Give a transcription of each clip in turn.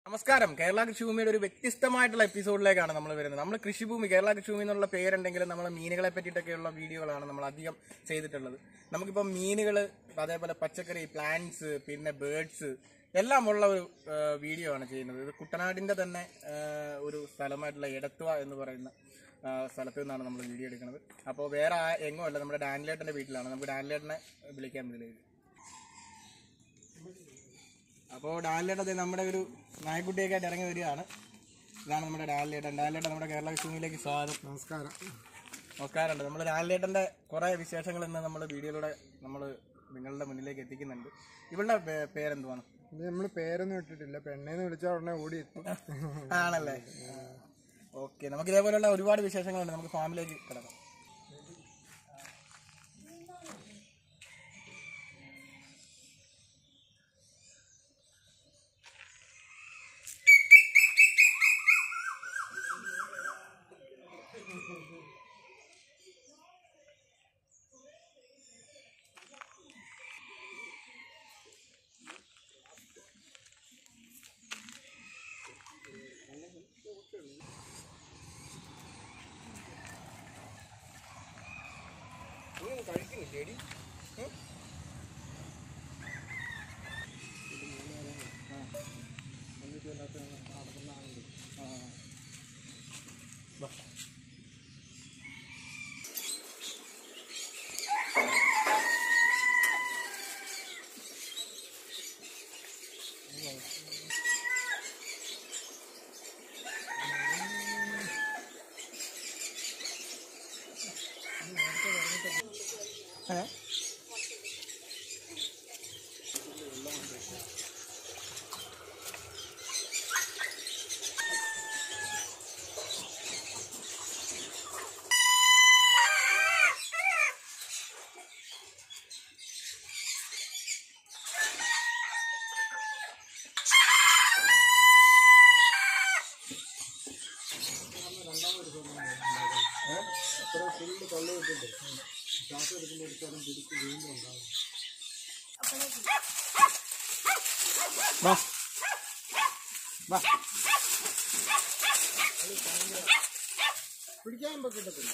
നമസ്കാരം കേരള കൃഷിഭൂമിയുടെ ഒരു വ്യത്യസ്തമായിട്ടുള്ള എപ്പിസോഡിലേക്കാണ് നമ്മൾ വരുന്നത് നമ്മൾ കൃഷിഭൂമി കേരള കൃഷിഭൂമി എന്നുള്ള പേരുണ്ടെങ്കിലും നമ്മൾ മീനുകളെ പറ്റിയിട്ടൊക്കെയുള്ള വീഡിയോകളാണ് നമ്മൾ അധികം ചെയ്തിട്ടുള്ളത് നമുക്കിപ്പോൾ മീനുകൾ അതേപോലെ പച്ചക്കറി പ്ലാന്റ്സ് പിന്നെ ബേർഡ്സ് എല്ലാം ഉള്ള ഒരു ആ, വീഡിയോ ആണ് ചെയ്യുന്നത് ഇത് കുട്ടനാടിന്റെ തന്നെ ആ, ഒരു സ്ഥലമായിട്ടുള്ള എടത്തുവ എന്ന് പറയുന്ന ആ, സ്ഥലത്ത് നിന്നാണ് നമ്മൾ വീഡിയോ എടുക്കുന്നത് അപ്പോൾ വേറെ ആ- എങ്ങും അല്ല നമ്മുടെ ഡാനിലേട്ടന്റെ വീട്ടിലാണ് നമുക്ക് ഡാനിലേട്ടനെ വിളിക്കാൻ ഇതിലേക്ക് അപ്പോൾ ഡാനിലേട്ടൻ ദേ നമ്മുടെ ഒരു നായക്കുട്ടിയൊക്കെ ആയിട്ട് ഇറങ്ങി വരികയാണ് ഇതാണ് നമ്മുടെ ഡാനിലേട്ടൻ ഡാനിലേട്ടൻ നമ്മുടെ കേരള കൃഷിയിലേക്ക് സ്വാഗതം നമസ്കാരം നമസ്കാരമുണ്ട് നമ്മൾ ഡാനിലേട്ടൻ്റെ കുറേ വിശേഷങ്ങൾ ഇന്ന് നമ്മൾ വീഡിയോയിലൂടെ നമ്മൾ നിങ്ങളുടെ മുന്നിലേക്ക് എത്തിക്കുന്നുണ്ട് ഇവളുടെ പേ- പേരെന്തുവാണ് ഇത് നമ്മൾ പേരൊന്നും ഇട്ടിട്ടില്ല പെണ്ണേന്ന് വിളിച്ചാൽ ഉടനെ ഓടി എത്തും ആണല്ലേ ഓക്കെ നമുക്ക് ഇതേപോലെയുള്ള ഒരുപാട് വിശേഷങ്ങളുണ്ട് നമുക്ക് ഫാമിലേക്ക് കിടക്കാം കഴിക്കുന്നില്ലേടി ഏ വാ വാ പിടിക്കാൻ ഇപ്പൊ കിട്ടത്തില്ല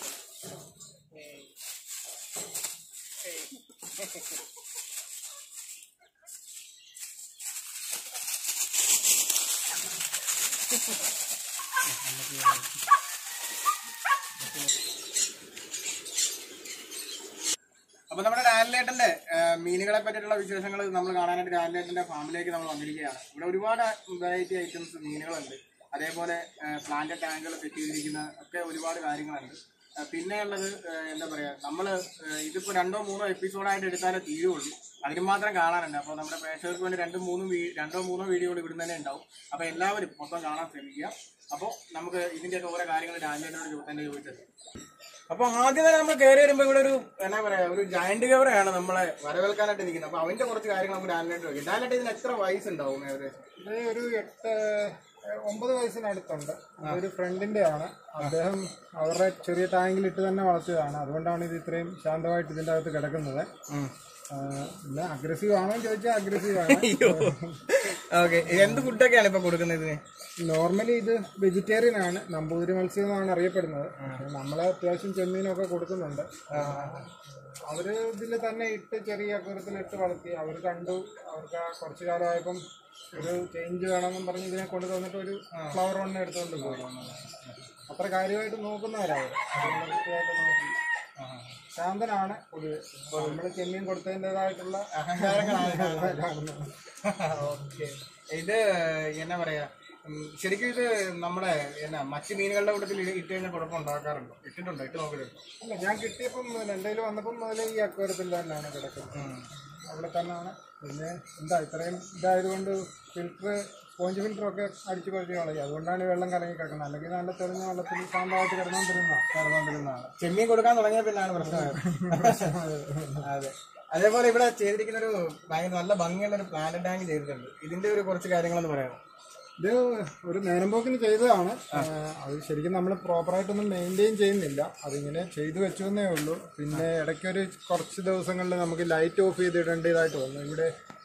അപ്പൊ നമ്മുടെ ഡാനിലേട്ടന്റെ മീനുകളെ പറ്റിയിട്ടുള്ള വിശേഷങ്ങൾ നമ്മൾ കാണാനായിട്ട് ഡാനിലേട്ടന്റെ ഫാമിലേക്ക് നമ്മൾ വന്നിരിക്കുകയാണ് ഇവിടെ ഒരുപാട് വെറൈറ്റി ഐറ്റംസ് മീനുകളുണ്ട് അതേപോലെ പ്ലാന്റ് ടാങ്കുകൾ സെറ്റ് ചെയ്തിരിക്കുന്ന ഒക്കെ ഒരുപാട് കാര്യങ്ങളുണ്ട് ആ, പിന്നെ ഉള്ളത് ആ, എന്താ പറയാ നമ്മള് ആ, ഇതിപ്പോ രണ്ടോ മൂന്നോ എപ്പിസോഡായിട്ട് എടുത്താലേ തീരുള്ളൂ അതിന് മാത്രം കാണാനുണ്ട് അപ്പോൾ നമ്മുടെ പ്രേക്ഷകർക്ക് വേണ്ടി രണ്ടും മൂന്നും വീ- രണ്ടോ മൂന്നോ വീഡിയോകൾ ഇവിടുന്ന് തന്നെ ഉണ്ടാവും അപ്പോൾ എല്ലാവരും മൊത്തം കാണാൻ ശ്രമിക്കുക അപ്പോൾ നമുക്ക് ഇതിന്റെയൊക്കെ ഓരോ കാര്യങ്ങൾ ഡാനിലേട്ടനോട് തന്നെ ചോദിച്ചത് അപ്പൊ ആദ്യം തന്നെ നമ്മൾ കയറി വരുമ്പോ ഇവിടെ ഒരു എന്നാ പറയാ ഒരു ജയന്റ് ഗവറയാണ് നമ്മളെ വരവേൽക്കാനായിട്ട് നിൽക്കുന്നത് അപ്പൊ അവന്റെ കുറച്ച് കാര്യങ്ങൾ നമുക്ക് ഡാനിലായിട്ട് നോക്കി ഡാനിലായിട്ട് ഇതിന് എത്ര വയസ്സുണ്ടാവും ഏകദേശം ഇത് ഒരു എട്ട് ഏഹ്, ഒമ്പത് വയസ്സിനടുത്തുണ്ട് ഒരു ഫ്രണ്ടിന്റെ ആണ് അദ്ദേഹം അവരുടെ ചെറിയ ടാങ്കിൽ ഇട്ട് തന്നെ വളർത്തിയതാണ് അതുകൊണ്ടാണ് ഇത് ഇത്രയും ശാന്തമായിട്ട് ഇതിന്റെ അകത്ത് കിടക്കുന്നത് ആഹ്, പിന്നെ അഗ്രസീവ് ആണോ എന്ന് ചോദിച്ചാൽ അഗ്രസീവ് ആണ് ഓക്കെ എന്ത് ഫുഡൊക്കെയാണ് ഇപ്പൊ കൊടുക്കുന്നത് ഇതിന് നോർമലി ഇത് വെജിറ്റേറിയൻ ആണ് നമ്പൂതിരി മത്സ്യം എന്നാണ് അറിയപ്പെടുന്നത് പക്ഷേ നമ്മളെ അത്യാവശ്യം ചെമ്മീനൊക്കെ കൊടുക്കുന്നുണ്ട് അവര് ഇതിൽ തന്നെ ഇട്ട് ചെറിയ അക്കൂരത്തിലിട്ട് വളർത്തി അവർ കണ്ടു അവർക്ക് ആ കുറച്ചു കാലമായപ്പം ഒരു ചേഞ്ച് വേണമെന്നും പറഞ്ഞ് ഇതിനെ കൊണ്ടു തന്നിട്ട് ഒരു ഫ്ലവർ വണ്ണം എടുത്തുകൊണ്ട് പോയി അത്ര കാര്യമായിട്ട് നോക്കുന്നവരാണ് അതുകൊണ്ട് കൃത്യമായിട്ട് നോക്കി ശാന്തനാണ് പൊതുവെ നമ്മൾ ചെമ്മീൻ കൊടുത്തതിൻ്റെതായിട്ടുള്ള അഹങ്കാരങ്ങളാണ് ഓക്കെ ഇത് എന്നാ പറയാ ഉം, ശരിക്കും ഇത് നമ്മുടെ എന്നാ മറ്റു മീനുകളുടെ കൂട്ടത്തിൽ ഇട്ട് ഇട്ട് കഴിഞ്ഞാൽ കുഴപ്പം ഉണ്ടാക്കാറുണ്ടോ ഇട്ടിട്ടുണ്ടോ ഇട്ട് നോക്കിയിട്ടുണ്ടോ അല്ല ഞാൻ കിട്ടിയപ്പം മുതൽ എൻ്റെ കയ്യിൽ വന്നപ്പം മുതൽ ഈ അക്വേറിയത്തിൽ തന്നെയാണ് കിടക്കുന്നത് അവിടെ തന്നെയാണ് പിന്നെ എന്താ ഇത്രയും ഇതായതുകൊണ്ട് ഫിൽറ്റർ സ്പോഞ്ച് ഫിൽറ്റർ ഒക്കെ അടിച്ചു പറിച്ച് കളയും അതുകൊണ്ടാണ് ഈ വെള്ളം കലങ്ങി കിടക്കുന്നത് അല്ലെങ്കിൽ നല്ല തെളിഞ്ഞ വെള്ളത്തിൽ ശാന്തമായിട്ട് കിടന്നുകൊണ്ടിരുന്ന കിടന്നുകൊണ്ടിരുന്നതാണ് ചെമ്മീൻ കൊടുക്കാൻ തുടങ്ങിയ പിന്നാണ് പ്രശ്നമായത് അതെ അതേപോലെ ഇവിടെ ചെയ്തിരിക്കുന്ന ഒരു ഭയങ്കര നല്ല ഭംഗിയുള്ള ഒരു പ്ലാന്റ് ടാങ്ക് ചെയ്തിട്ടുണ്ട് ഇതിന്റെ ഒരു കുറച്ച് കാര്യങ്ങളെന്ന് പറയാമോ ഇത് ഒരു നേരമ്പോക്കിന് ചെയ്തതാണ് ആ, അത് ശരിക്കും നമ്മൾ പ്രോപ്പറായിട്ടൊന്നും മെയിൻറ്റെയിൻ ചെയ്യുന്നില്ല അതിങ്ങനെ ചെയ്തു വെച്ചു എന്നേ ഉള്ളൂ പിന്നെ ഇടയ്ക്കൊരു കുറച്ച് ദിവസങ്ങളിൽ നമുക്ക് ലൈറ്റ് ഓഫ് ചെയ്തിടേണ്ടതായിട്ട് വന്നു ഇവിടെ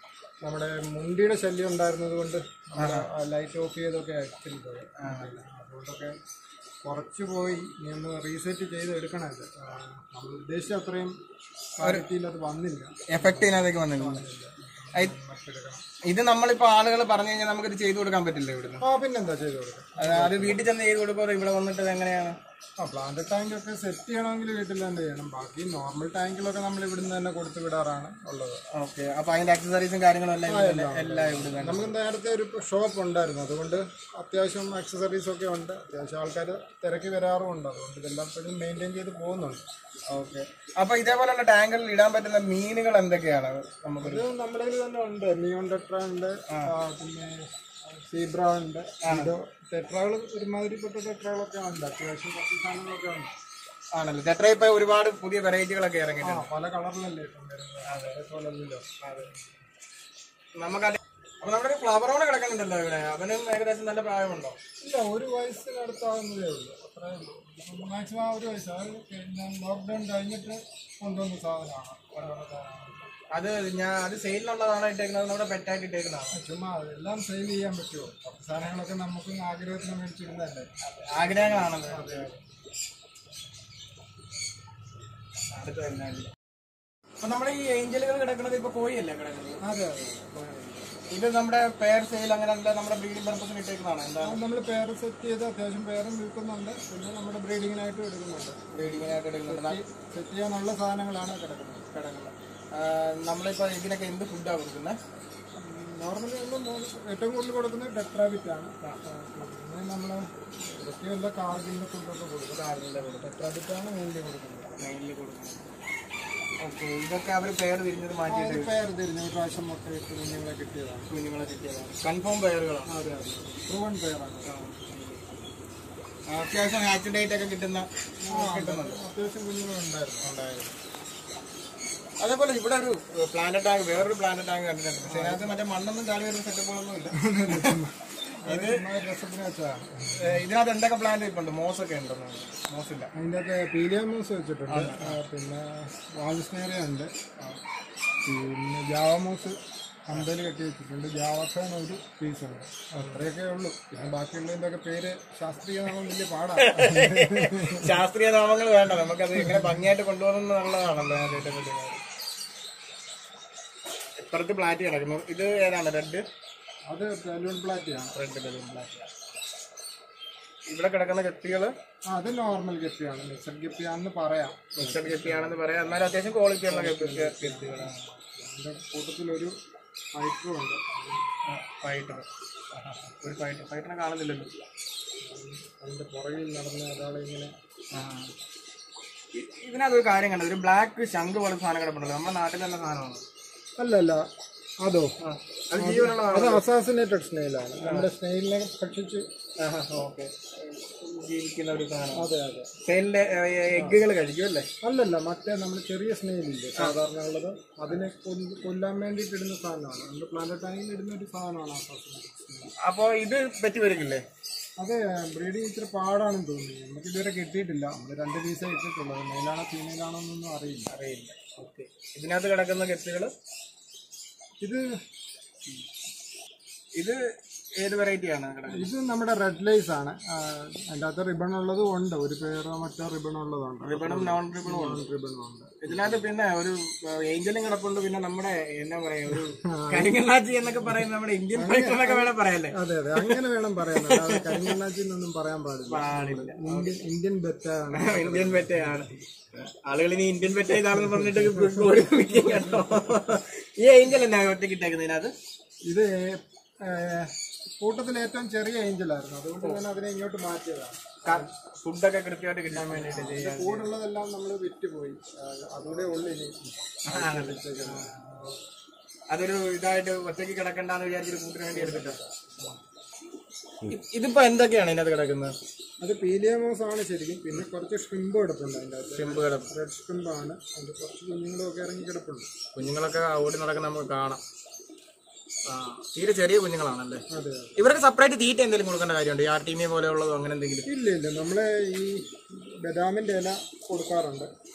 നമ്മുടെ മുണ്ടിയുടെ ശല്യം ഉണ്ടായിരുന്നത് കൊണ്ട് ലൈറ്റ് ഓഫ് ചെയ്തൊക്കെ ആക്ച്വലി പോയി അതുകൊണ്ടൊക്കെ കുറച്ച് പോയി ഇനി ഒന്ന് റീസെറ്റ് ചെയ്ത് എടുക്കണം ഇത് ആ, നമ്മൾ ഉദ്ദേശിച്ച അത്രയും ക്വാളിറ്റിയിൽ അത് വന്നില്ല എഫക്ട് ഇതിനകത്തേക്ക് വന്നിട്ടുണ്ട് ഐ- ഇത് നമ്മളിപ്പോ ആളുകൾ പറഞ്ഞു കഴിഞ്ഞാൽ നമുക്കിത് ചെയ്തു കൊടുക്കാൻ പറ്റില്ല ഇവിടുന്ന് ആ പിന്നെന്താ ചെയ്ത് കൊടുക്കാം അത് അത് വീട്ടിൽ ചെന്ന് ചെയ്ത് കൊടുക്കുമ്പോൾ ഇവിടെ വന്നിട്ട് ഇത് എങ്ങനെയാണ് ആ പ്ലാന്റ് ടാങ്ക് ഒക്കെ സെറ്റ് ചെയ്യണമെങ്കിൽ വീട്ടിൽ തന്നെ ചെയ്യണം ബാക്കി നോർമൽ ടാങ്കിലൊക്കെ നമ്മൾ ഇവിടുന്ന് തന്നെ കൊടുത്തു വിടാറാണ് ഉള്ളത് ഓക്കെ അപ്പൊ അതിന്റെ അക്സസറീസും കാര്യങ്ങളും എല്ലാം ഇവിടെ തന്നെ- എല്ലാം ഇവിടെ തന്നെ നമുക്ക് നേരത്തെ ഒരു ഷോപ്പ് ഉണ്ടായിരുന്നു അതുകൊണ്ട് അത്യാവശ്യം അക്സസറീസ് ഒക്കെ ഉണ്ട് അത്യാവശ്യം ആൾക്കാർ തിരക്കി വരാറുമുണ്ട് അതുകൊണ്ട് ഇതെല്ലാം ഇപ്പോഴും മെയിൻറ്റെയിൻ ചെയ്ത് പോകുന്നുണ്ട് ഓക്കെ അപ്പൊ ഇതേപോലുള്ള ടാങ്കുകളിൽ ഇടാൻ പറ്റുന്ന മീനുകൾ എന്തൊക്കെയാണ് നമുക്കൊരു ഇത് നമ്മുടെ കയ്യിൽ തന്നെ ഉണ്ട് നിയോൺ ടെട്ര ഉണ്ട് ആ, പിന്നെ സീബ്ര ഉണ്ട് ഇത് ടെട്രകൾ ഒരുമാതിരിപ്പെട്ട ടെട്രകളൊക്കെ ഉണ്ട് അത്യാവശ്യം കുറച്ച് സാധനങ്ങളൊക്കെ ഉണ്ട് ആണല്ലോ ടെട്ര ഇപ്പൊ ഒരുപാട് പുതിയ വെറൈറ്റികളൊക്കെ ആ ഇറങ്ങിയിട്ടുണ്ട് പല കളറിലല്ലേ ഇപ്പം വരുന്നത് അതേപോലല്ലോ നമുക്ക് അപ്പൊ നമ്മുടെ ഒരു ഫ്ലവറോണ് കിടക്കുന്നുണ്ടല്ലോ ഇവിടെ അവനും ഏകദേശം നല്ല പ്രായമുണ്ടോ ഇല്ല ഒരു വയസ്സിനടുത്താകുന്നതേ ഉള്ളൂ അത്രേ ഉള്ളൂ മാക്സിമം ഒരു വയസ്സ് അത് പിന്നെ ലോക്ക്ഡൗൺ കഴിഞ്ഞിട്ട് കൊണ്ടുവന്ന സാധനമാണ് ഓരോരോ സാധനങ്ങൾ. അത് ഞാൻ അത് സെയിലിനുള്ളതാണോ ഇട്ടേക്കുന്നത് നമ്മുടെ പെറ്റായിട്ട് ഇട്ടേക്കുന്നതാണ് ചുമ്മാ അതെല്ലാം സെയിൽ ചെയ്യാൻ പറ്റുമോ കുറച്ച് സാധനങ്ങളൊക്കെ നമുക്ക് ആഗ്രഹത്തിന് മേടിച്ചിരുന്നതല്ലേ ആഗ്രഹങ്ങളാണല്ലോ അടുത്ത വരുന്നതല്ലേ. അപ്പൊ നമ്മുടെ ഈ ഏഞ്ചലുകൾ കിടക്കുന്നത് ഇപ്പൊ കോഴിയല്ലേ കിടക്കുന്നത് അതെ അതെ ഇത് നമ്മുടെ പെയർ സെയിൽ അങ്ങനെ അല്ല നമ്മുടെ ബ്രീഡിംഗ് പർപ്പസിന് ഇട്ടേക്കുന്നതാണ് എന്താ നമ്മൾ പേര് സെറ്റ് ചെയ്ത് അത്യാവശ്യം പേരും വിൽക്കുന്നുണ്ട് പിന്നെ നമ്മുടെ ബ്രീഡിങ്ങിനായിട്ട് എടുക്കുന്നുണ്ട് ബ്രീഡിങ്ങിനായിട്ട് എടുക്കുന്നുണ്ട് സെറ്റ് ചെയ്യാനുള്ള സാധനങ്ങളാണ് കിടക്കുന്നത് കിടക്കുന്നത് ആ, നമ്മളിപ്പോ ഇതിനൊക്കെ എന്ത് ഫുഡാണ് കൊടുക്കുന്നത് നോർമലി നമ്മൾ ഏറ്റവും കൂടുതൽ കൊടുക്കുന്നത് ടെട്രാബിറ്റ് ആണ് പിന്നെ നമ്മൾ ഇതൊക്കെ വല്ല കാർഗിൻ്റെ ഫുഡൊക്കെ കൊടുക്കും ടെട്രാബിറ്റ് ആണ് മെയിൻലി കൊടുക്കുന്നത് മെയിൻലി കൊടുക്കുന്നത് ഓക്കെ ഇതൊക്കെ അവർ പെയർ തിരിഞ്ഞത് മാറ്റിയിട്ട് പേര് തിരിഞ്ഞ ഒരു പ്രാവശ്യം മുട്ട ഇട്ട് കുഞ്ഞുങ്ങളെ കിട്ടിയതാണ് കുഞ്ഞുങ്ങളെ കിട്ടിയതാണ് കൺഫേം പെയറുകളാണ് അതെ അതെ പ്രൂവൺ പെയറാണ് അത്യാവശ്യം ഹാച്ച് ഡേറ്റ് ഒക്കെ കിട്ടുന്ന കിട്ടുന്നുണ്ട് അത്യാവശ്യം കുഞ്ഞുങ്ങളുണ്ടായിരുന്നു ഉണ്ടായിരുന്നു അതേപോലെ ഇവിടെ ഒരു പ്ലാനറ്റ് ടാങ്ക് വേറൊരു പ്ലാനറ്റ് ടാങ്ക് കണ്ടിട്ടുണ്ട് പക്ഷേ അതിനകത്ത് മറ്റേ മണ്ണൊന്നും കാലി വരുന്ന സെറ്റപ്പുകളൊന്നും ഇല്ല അത് ചുമ്മാ ഒരു രസത്തിന് വെച്ചതാണ് ഏ, ഇതിനകത്ത് എന്തൊക്കെ പ്ലാന്റ് ഇപ്പൊ ഉണ്ട് മോസ് ഒക്കെ ഉണ്ടെന്ന് മോസ് ഇല്ല അതിൻ്റെ അകത്ത് പീലിയാമൂസ് വെച്ചിട്ടുണ്ട് ആ, പിന്നെ വാൽസ്നേറിയ ഉണ്ട് പിന്നെ ജാവമൂസ് അമ്പയിൽ കെട്ടി വെച്ചിട്ടുണ്ട് ജാവഫേൺ ഒരു പീസ് ഉണ്ട് അത്രയൊക്കെ ഉള്ളൂ പിന്നെ ബാക്കിയുള്ളതിൻ്റെ ഒക്കെ പേര് ശാസ്ത്രീയ നാമം വലിയ പാടാണ് ശാസ്ത്രീയ നാമങ്ങൾ വേണ്ട നമുക്കത് എങ്ങനെ ഭംഗിയായിട്ട് കൊണ്ടുപോകുന്നുള്ളതാണല്ലോ ഞാൻ ഏറ്റവും വലിയ കാര്യം ഇപ്പുറത്ത് പ്ലാറ്റ് കിടക്കുന്നു ഇത് ഏതാണ് റെഡ് അത് ബലൂൺ പ്ലാറ്റിയാണ് റെഡ് ബലൂൺ പ്ലാറ്റ് ഇവിടെ കിടക്കുന്ന കെട്ടികൾ ആ അത് നോർമൽ ഗപ്പിയാണ് മിക്സഡ് ഗപ്പിയാണെന്ന് പറയാം മിക്സഡ് കെട്ടിയാണെന്ന് പറയാം എന്നാലും അത്യാവശ്യം ക്വാളിറ്റി ഉള്ള കെട്ടികളാണ് അതിൻ്റെ കൂട്ടത്തിലൊരു ഫൈറ്ററും ഉണ്ട് ഫൈറ്റർ ഒരു ഫൈറ്റർ ഫൈറ്ററിനെ കാണുന്നില്ലല്ലോ അതിൻ്റെ പുറകിൽ നടന്ന ഒരാളെ ഇങ്ങനെ ഇ- ഇതിനകത്തൊരു കാര്യം കണ്ടത് ഒരു ബ്ലാക്ക് ശംഖ് പോലെ സാധനം കിടപ്പുണ്ടല്ലോ നമ്മുടെ നാട്ടിൽ തന്നെ സാധനമാണ് അല്ല അല്ല അതോ അത് ജീവനുള്ളതാണ് അത് അസാസിനേറ്റഡ് സ്നെയിലാണ് നമ്മുടെ സ്നെയിലിനെ ഭക്ഷിച്ച് ഓക്കെ ജീവിക്കുന്ന ഒരു സാധനം അതെ അതെ തേനിലെ എഗ്ഗുകൾ കഴിക്കും അല്ലേ അല്ലല്ല മറ്റേ നമ്മൾ ചെറിയ സ്നെയിലില്ലേ സാധാരണ ഉള്ളത് അതിനെ കൊല്ല- കൊല്ലാൻ വേണ്ടിയിട്ട് ഇടുന്ന സാധനമാണ് നമ്മുടെ പ്ലാന്റ് ടാങ്കിൽ ഇടുന്ന ഒരു സാധനമാണ് അസാസിനേറ്റഡ് സ്നെയിൽ അപ്പോ ഇത് പറ്റി വരില്ലേ അതെ ബ്രീഡിങ് ഇച്ചിരി പാടാണെന്ന് തോന്നി നമുക്ക് ഇതുവരെ കിട്ടിയിട്ടില്ല നമ്മൾ രണ്ട് പീസേ ഇട്ടിട്ടുള്ളത് മെയിലാണോ ഫീമെയിലാണോ എന്നൊന്നും അറിയില്ല അറിയില്ല ഓക്കെ ഇതിനകത്ത് കിടക്കുന്ന കെട്ടുകൾ ഇത് ഇത് ഏത് വെറൈറ്റിയാണ് കിടക്കുന്നത് ഇത് നമ്മുടെ റെഡ് ലൈസ് ആണ് ആ, അതിൻ്റെ അകത്ത് റിബൺ ഉള്ളതും ഉണ്ട് ഒരു പേരോ മറ്റോ റിബൺ ഉള്ളതുണ്ട് റിബണും നോൺ റിബണും ഉണ്ട് റിബണും ഉണ്ട് ഇതിനകത്ത് പിന്നെ ഒരു ഏഞ്ചലും കിടപ്പുണ്ട് പിന്നെ നമ്മുടെ എന്നാ പറയാ ഒരു കരിങ്ങണ്ണാച്ചി എന്നൊക്കെ പറയുന്ന നമ്മുടെ ഇന്ത്യൻ ഫൈറ്റർ എന്നൊക്കെ വേണം പറയല്ലേ അതെ അതെ അങ്ങനെ വേണം പറയാൻ അല്ലാതെ കരിങ്കണ്ണാച്ചിന്നൊന്നും പറയാൻ പാടില്ല പാടില്ല ഇന്ത്യൻ ഇന്ത്യൻ ബെറ്റാണ് ഇന്ത്യൻ പെറ്റയാണ് ആളുകൾ ഇനി ഇന്ത്യൻ പെറ്റ ഇതാണെന്ന് പറഞ്ഞിട്ട് ബോഡി വിൽക്കും കേട്ടോ ഈ ഏഞ്ചൽ എന്നാ ഒറ്റയ്ക്ക് ഇട്ടേക്കുന്നതിനകത്ത് ഇത് ഏ, കൂട്ടത്തിൽ ഏറ്റവും ചെറിയ ഏഞ്ചലായിരുന്നു അതുകൊണ്ട് ഞാൻ അതിനെ ഇങ്ങോട്ട് മാറ്റിയതാണ് ഫുഡൊക്കെ കൃത്യമായിട്ട് കിട്ടാൻ വേണ്ടിയിട്ട് ചെയ്യാൻ കൂടുള്ളതെല്ലാം നമ്മൾ വിറ്റുപോയി ആ, അതുകൂടെ ഉള്ളു ഇനി അതൊരു ഇതായിട്ട് ഒറ്റയ്ക്ക് കിടക്കണ്ടെന്ന് വിചാരിച്ചൊരു കൂട്ടിന് വേണ്ടി എടുത്തിട്ടോ ഇ- ഇതിപ്പോ എന്തൊക്കെയാണ് ഇതിനകത്ത് കിടക്കുന്നത് അത് പീലിയമോസ് ആണ് ശരിക്കും പിന്നെ കുറച്ച് ഷ്രിമ്പ് കിടപ്പുണ്ട് അതിൻ്റെ അകത്ത് ചെമ്പ് കിടപ്പ് റെഡ് ഷ്രിമ്പാണ് അതിൻ്റെ കുറച്ച് കുഞ്ഞുങ്ങളും ഒക്കെ ഇറങ്ങി കിടപ്പുണ്ട് കുഞ്ഞുങ്ങളൊക്കെ ഓടി നടക്കുന്ന നമുക്ക് കാണാം ആ തീരെ ചെറിയ കുഞ്ഞുങ്ങളാണല്ലേ അതെ അതെ ഇവർക്ക് സെപ്പറേറ്റ് തീറ്റ എന്തെങ്കിലും കൊടുക്കേണ്ട കാര്യമുണ്ട് ഈ ആർട്ടീമിയ പോലെയുള്ളതോ അങ്ങനെ എന്തെങ്കിലും ഇല്ല ഇല്ല നമ്മളെ ഈ ബദാമിൻ്റെ ഇല കൊടുക്കാറുണ്ട്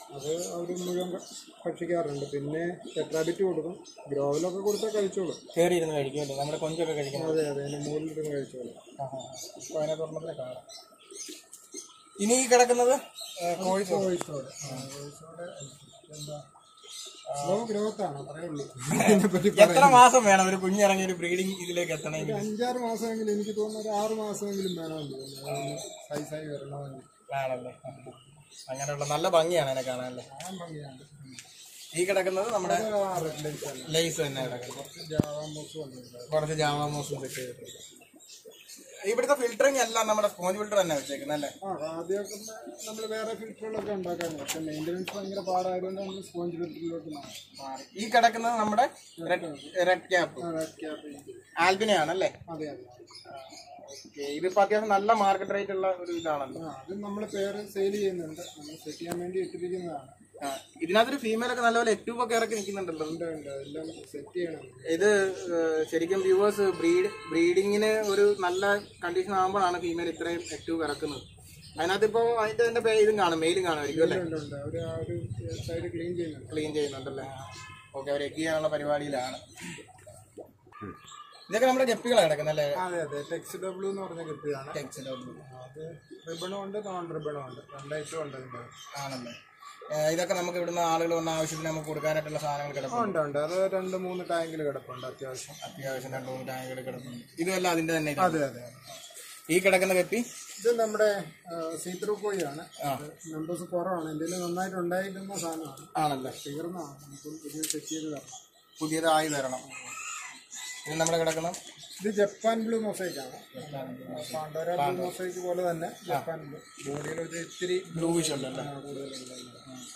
അത് അവർ മുഴുവൻ ക- ഭക്ഷിക്കാറുണ്ട് പിന്നെ ടെട്രാബിറ്റ് കൊടുക്കും ഗ്രോവിലൊക്കെ കൊടുത്താൽ കഴിച്ചോളും കയറി ഇരുന്ന് കഴിക്കുമല്ലോ നമ്മുടെ കൊഞ്ചൊക്കെ കഴിക്കുന്നത് അതെ അതെ അതിൻ്റെ മുകളിലിരുന്ന് കഴിച്ചോളും അപ്പോൾ അതിനകത്ത് ഒരെണ്ണത്തിനെ കാണാം ഇനി ഈ കിടക്കുന്നത് കോഴിക്കോട് കോഴിക്കോട് ആ, കോഴിക്കോട് എന്താ സ്ലോ ഗ്രോത്ത് ആണ് അത്രേ ഉള്ളൂ ഇതിനെപ്പറ്റി എത്ര മാസം വേണം ഒരു കുഞ്ഞിറങ്ങി ഒരു ബ്രീഡിംഗ് ഇതിലേക്ക് എത്തണമെങ്കിൽ ഒരു അഞ്ചാറ് മാസമെങ്കിലും എനിക്ക് തോന്നുന്നു ഒരു ആറ് മാസമെങ്കിലും വേണമെന്ന് തോന്നുന്നു അതൊന്ന് സൈസായി വരണമെങ്കിൽ ആണല്ലേ അങ്ങനെയുള്ള നല്ല ഭംഗിയാണ് അതിനെ കാണാനല്ലേ ആ ഭംഗിയാണ് ഈ കിടക്കുന്നത് നമ്മുടെ ആ റെഡ് ലൈറ്റ് ആണ് ലേസ് തന്നെ കിടക്കുന്നത് ജാവാമൂസ് വന്നിട്ടുണ്ട് കുറച്ച് ജാമാമോസും സെറ്റ് ചെയ്തിട്ടുണ്ട് ഇവിടുത്തെ ഫിൽറ്ററിംഗ് എല്ലാം നമ്മുടെ സ്പോഞ്ച് ഫിൽറ്റർ തന്നെ വെച്ചേക്കുന്നത് അല്ലേ ആ ആദ്യമൊക്കെ നമ്മൾ വേറെ ഫിൽറ്ററുകളൊക്കെ ഉണ്ടാക്കാൻ പക്ഷെ മെയിൻ്റനൻസ് ഭയങ്കര പാടായതുകൊണ്ട് നമ്മൾ സ്പോഞ്ച് ഫിൽറ്ററിലോട്ട് മാറി ഈ കിടക്കുന്നത് നമ്മുടെ റെഡ് ക്യാപ്പ് റെഡ് ക്യാപ്പ് ആൽബിനെയാണ് അല്ലേ അതെ അതെ ഓക്കെ ഇതിപ്പോ അത്യാവശ്യം നല്ല മാർക്കറ്റ് റേറ്റ് ഉള്ള ഒരു ഇതാണല്ലോ ആ അത് നമ്മൾ പേര് സെയിൽ ചെയ്യുന്നുണ്ട് നമ്മൾ സെറ്റ് ചെയ്യാൻ വേണ്ടി ഇട്ടിരിക്കുന്നതാണ് ആ, ഇതിനകത്തൊരു ഫീമെയിൽ ഒക്കെ നല്ലപോലെ എറ്റൂബ് ഒക്കെ ഇറക്കി നിൽക്കുന്നുണ്ടല്ലോ ഉണ്ട് ഉണ്ട് അതെല്ലാം സെറ്റ് ചെയ്യണം ഇത് ഏഹ്, ശരിക്കും വ്യൂവേഴ്സ് ബ്രീഡ് ബ്രീഡിങ്ങിന് ഒരു നല്ല കണ്ടീഷൻ ആകുമ്പോഴാണ് ഫീമെയിൽ ഇത്രയും എറ്റൂബ് ഇറക്കുന്നത് അതിനകത്ത് ഇപ്പോൾ അതിന്റെ തന്നെ പേ ഇതും കാണും മെയിലും കാണുമായിരിക്കും അല്ലേ ഉണ്ട് ഉണ്ട് അവർ ആ ഒരു സൈഡ് ക്ലീൻ ചെയ്യുന്നുണ്ട് ക്ലീൻ ചെയ്യുന്നുണ്ടല്ലേ ഓക്കെ അവർ എഗ് ചെയ്യാനുള്ള പരിപാടിയിലാണ് ഇതൊക്കെ നമ്മുടെ ഗപ്പികളാണ് കിടക്കുന്നല്ലേ അതെ അതെ ടെക്സ് ഡബ്ല്യൂ എന്ന് പറഞ്ഞ കൃത്യമാണ് അത് റിബണും ഉണ്ട് നോൺ റിബണും ഉണ്ട് രണ്ടായിട്ടും ഉണ്ട് അതിൻ്റെ ആണല്ലേ ഏഹ്, ഇതൊക്കെ നമുക്ക് ഇവിടുന്ന് ആളുകൾ വന്ന ആവശ്യത്തിന് നമുക്ക് കൊടുക്കാനായിട്ടുള്ള സാധനങ്ങൾ കിടക്കും ഉണ്ട് ഉണ്ട് അത് രണ്ട് മൂന്ന് ടാങ്കിൽ കിടപ്പുണ്ട് അത്യാവശ്യം അത്യാവശ്യം രണ്ട് മൂന്ന് ടാങ്കുകൾ കിടക്കുന്നുണ്ട് ഇതുമല്ല അതിന്റെ തന്നെ ഇതാണ്. അതെ അതെ ഈ കിടക്കുന്ന ഗപ്പി ഇത് നമ്മുടെ സീത്രൂ കോഴിയാണ് നമ്പേഴ്സ് കുറവാണ് എന്തെങ്കിലും നന്നായിട്ട് ഉണ്ടായിരുന്ന സാധനമാണ് ആണല്ലേ തീർന്നതാണ് നമുക്ക് പുതിയ സെറ്റ് ചെയ്ത് തരണം പുതിയതായി തരണം ഇത് നമ്മുടെ കിടക്കുന്ന ഇത് ജപ്പാൻ ബ്ലൂ മൊസൈക്ക് ആണ് പാണ്ടോര ബ്ലൂ മൊസൈക്ക് പോലെ തന്നെ ജപ്പാൻ ബ്ലൂ ബോഡിയിൽ ഒരു ഇത്തിരി ബ്ലൂവിഷ് ഉണ്ടല്ലേ കൂടുതലുണ്ട്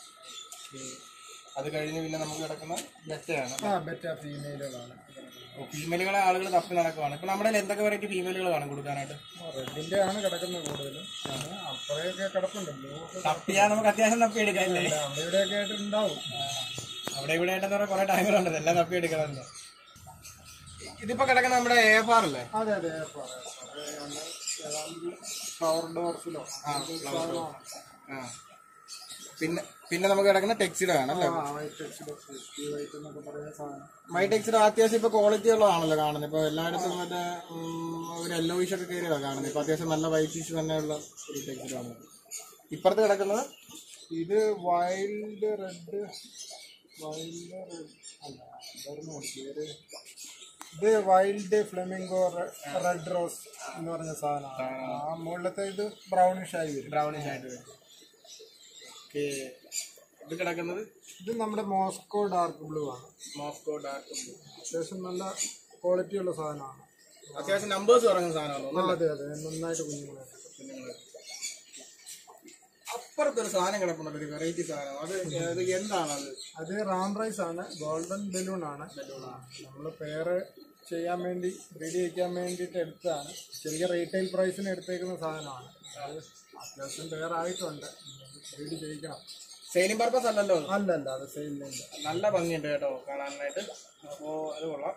അത് കഴിഞ്ഞ് പിന്നെ നമുക്ക് കിടക്കുന്ന ബെറ്റയാണ് ആ ബെറ്റ ഫീമെയിലുകളാണ് ഫീമെയിലുകളെ ആളുകൾ തപ്പി നടക്കുവാണ് ഇപ്പൊ നമ്മുടെ കയ്യിൽ എന്തൊക്കെ വെറൈറ്റി ഫീമെയിലുകൾ കാണും കൊടുക്കാനായിട്ട് റെഡിന്റെ ആണ് കിടക്കുന്നത് കൂടുതലും പിന്നെ അപ്പുറയൊക്കെ കിടപ്പുണ്ട് ബ്ലൂ ഒക്കെ തപ്പിയാൽ നമുക്ക് അത്യാവശ്യം തപ്പി എടുക്കാം അല്ലേ അവിടെ ഇവിടെയൊക്കെ ആയിട്ട് ഉണ്ടാവും അവിടെ ഇവിടെ ആയിട്ട് കുറെ കുറെ ടൈമുകളുണ്ട് എല്ലാം തപ്പി എടുക്കണമല്ലോ ഇതിപ്പോ കിടക്കുന്ന നമ്മുടെ എ എഫ് ആർ അല്ലേ അതെ അതെ പവർ ഡോർസിലോ ആ പിന്നെ പിന്നെ നമുക്ക് കിടക്കുന്ന ടെക്സിഡോ ആണ് അല്ലേ വൈറ്റ് വൈറ്റ് എന്നൊക്കെ പറയുന്ന സാധനം മൈ ടെക്സിഡോ അത്യാവശ്യം ഇപ്പൊ ക്വാളിറ്റി ഉള്ളതാണല്ലോ കാണുന്നത് ഇപ്പൊ എല്ലായിടത്തും മറ്റേ ഉം, ഒരു യെല്ലോ ഫിഷ് ഒക്കെ കയറിയാണ് കാണുന്നത് ഇപ്പൊ അത്യാവശ്യം നല്ല വൈറ്റ് ഫിഷ് തന്നെയുള്ള ഒരു ടെക്സിഡോ ആണ് ഇപ്പുറത്ത് കിടക്കുന്നത് ഇത് വൈൽഡ് റെഡ് വൈൽഡ് റെഡ് അല്ല എന്തായിരുന്നു പേര് ഇത് വൈൽഡ് ഫ്ലെമിംഗോ റെഡ് റോസ് എന്ന് പറഞ്ഞ സാധനമാണ് ആ മുകളിലത്തെ ഇത് ബ്രൗണിഷ് ആയി വരും ബ്രൗണിഷ് ആയിട്ട് വരും ഓക്കേ. ഇത് കിടക്കുന്നത് ഇത് നമ്മുടെ മോസ്കോ ഡാർക്ക് ബ്ലൂ ആണ് മോസ്കോ ഡാർക്ക് ബ്ലൂ അത്യാവശ്യം നല്ല ക്വാളിറ്റി ഉള്ള സാധനമാണ് അത്യാവശ്യം നമ്പേഴ്സ് പറയുന്ന സാധനമാണ് ആ, അതെ അതെ നന്നായിട്ട് കുഞ്ഞുങ്ങളെ കുഞ്ഞുങ്ങള്. അപ്പുറത്തൊരു സാധനം കിടപ്പുണ്ടല്ലോ ഒരു വെറൈറ്റി സാധനം അത് അത് എന്താണത് അത് റാം റൈസ് ആണ് ഗോൾഡൻ ബലൂൺ ആണ് നമ്മൾ പേര് ചെയ്യാൻ വേണ്ടി ബ്രീഡ് ചെയ്യിക്കാൻ വേണ്ടിയിട്ട് എടുത്തതാണ് ശരിക്കും റീറ്റെയിൽ പ്രൈസിന് എടുത്തേക്കുന്ന സാധനമാണ് അത് അത്യാവശ്യം പേരായിട്ടുണ്ട് ബ്രീഡ് ചെയ്യിക്കണം സെയിലിംഗ് പർപ്പസ് അല്ലല്ലോ അത്. അല്ല അല്ല അത് സെയിലില്ല നല്ല ഭംഗിയുണ്ട് കേട്ടോ കാണാനായിട്ട് അപ്പോ അത് കൊള്ളാം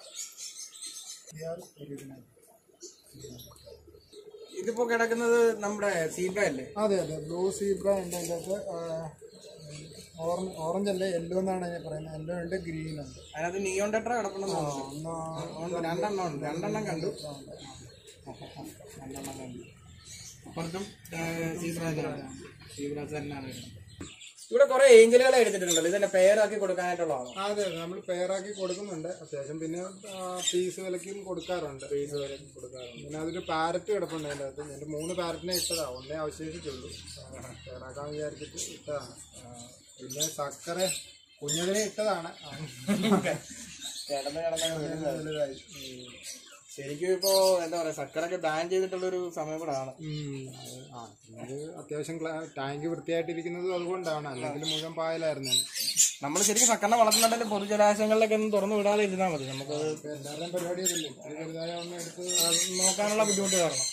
ഇതിപ്പോ കിടക്കുന്നത് നമ്മുടെ സീബ്ര അല്ലേ അതെ അതെ ബ്ലൂ സീബ്ര ഉണ്ട് അതിൻ്റെ അകത്ത് ഓറഞ്ച് ഓറഞ്ച് അല്ലേ യെല്ലോ എന്നാണ് ഞാൻ പറയുന്നത് യെല്ലോ ഉണ്ട് ഗ്രീൻ ഉണ്ട് അതിനകത്ത് നിയോൺ ടെട്ര കിടപ്പുണ്ടെന്ന് തോന്നുന്നു ഒന്ന് ഉണ്ട്, രണ്ടെണ്ണം ഉണ്ട് രണ്ടെണ്ണം കണ്ടു രണ്ടെണ്ണം കണ്ടു അപ്പുറത്തും സീബ്ര തന്നെയാണ് സീബ്രാസ് തന്നെയാണ് വരുന്നത്. ഇവിടെ കുറെ ഏഞ്ചലുകളെ എടുത്തിട്ടുണ്ടല്ലോ ഇതിന്റെ പേരാക്കി കൊടുക്കാനായിട്ടുള്ളതാണോ അതെ അതെ നമ്മൾ പെയറാക്കി കൊടുക്കുന്നുണ്ട് അത്യാവശ്യം പിന്നെ പീസ് വിലക്കും കൊടുക്കാറുണ്ട് പീസ് വിലക്കും കൊടുക്കാറുണ്ട് പിന്നെ അതൊരു പാരറ്റ് കിടപ്പുണ്ട് അതിൻ്റെ അകത്ത് എൻ്റെ മൂന്ന് പാരറ്റിനെ ഇട്ടതാ ഒന്നേ അവശേഷിച്ചുള്ളൂ പെയറാക്കാൻ വിചാരിച്ചിട്ട് ഇട്ടതാണ് ആ, പിന്നെ സക്കര കുഞ്ഞതിനെ ഇട്ടതാണ് കിടന്ന് കിടന്നങ്ങ് വരുന്നത് വലുതായി ശരിക്കും ഇപ്പോ എന്താ പറയാ സക്കറൊക്കെ ബാൻ ചെയ്തിട്ടുള്ള ഒരു സമയം കൂടെ ആണ് ഉം, അത് ആ പിന്നെ അത് അത്യാവശ്യം ടാങ്ക് വൃത്തിയായിട്ടിരിക്കുന്നത് അതുകൊണ്ടാണ് അല്ലെങ്കിൽ മുഴുവൻ പായലായിരുന്നു നമ്മൾ ശരിക്കും സക്കറിനെ വളർത്തുന്നുണ്ടെങ്കിൽ പൊതുജലാശയങ്ങളിലൊക്കെ ഒന്നും തുറന്നു വിടാതെ ഇരുന്നാൽ മതി നമുക്ക് എല്ലാവരുടെയും പരിപാടി അതല്ലേ ഒരു ചെറുതായ ഒന്ന് എടുത്ത് അത് നോക്കാനുള്ള ബുദ്ധിമുട്ട് കാരണം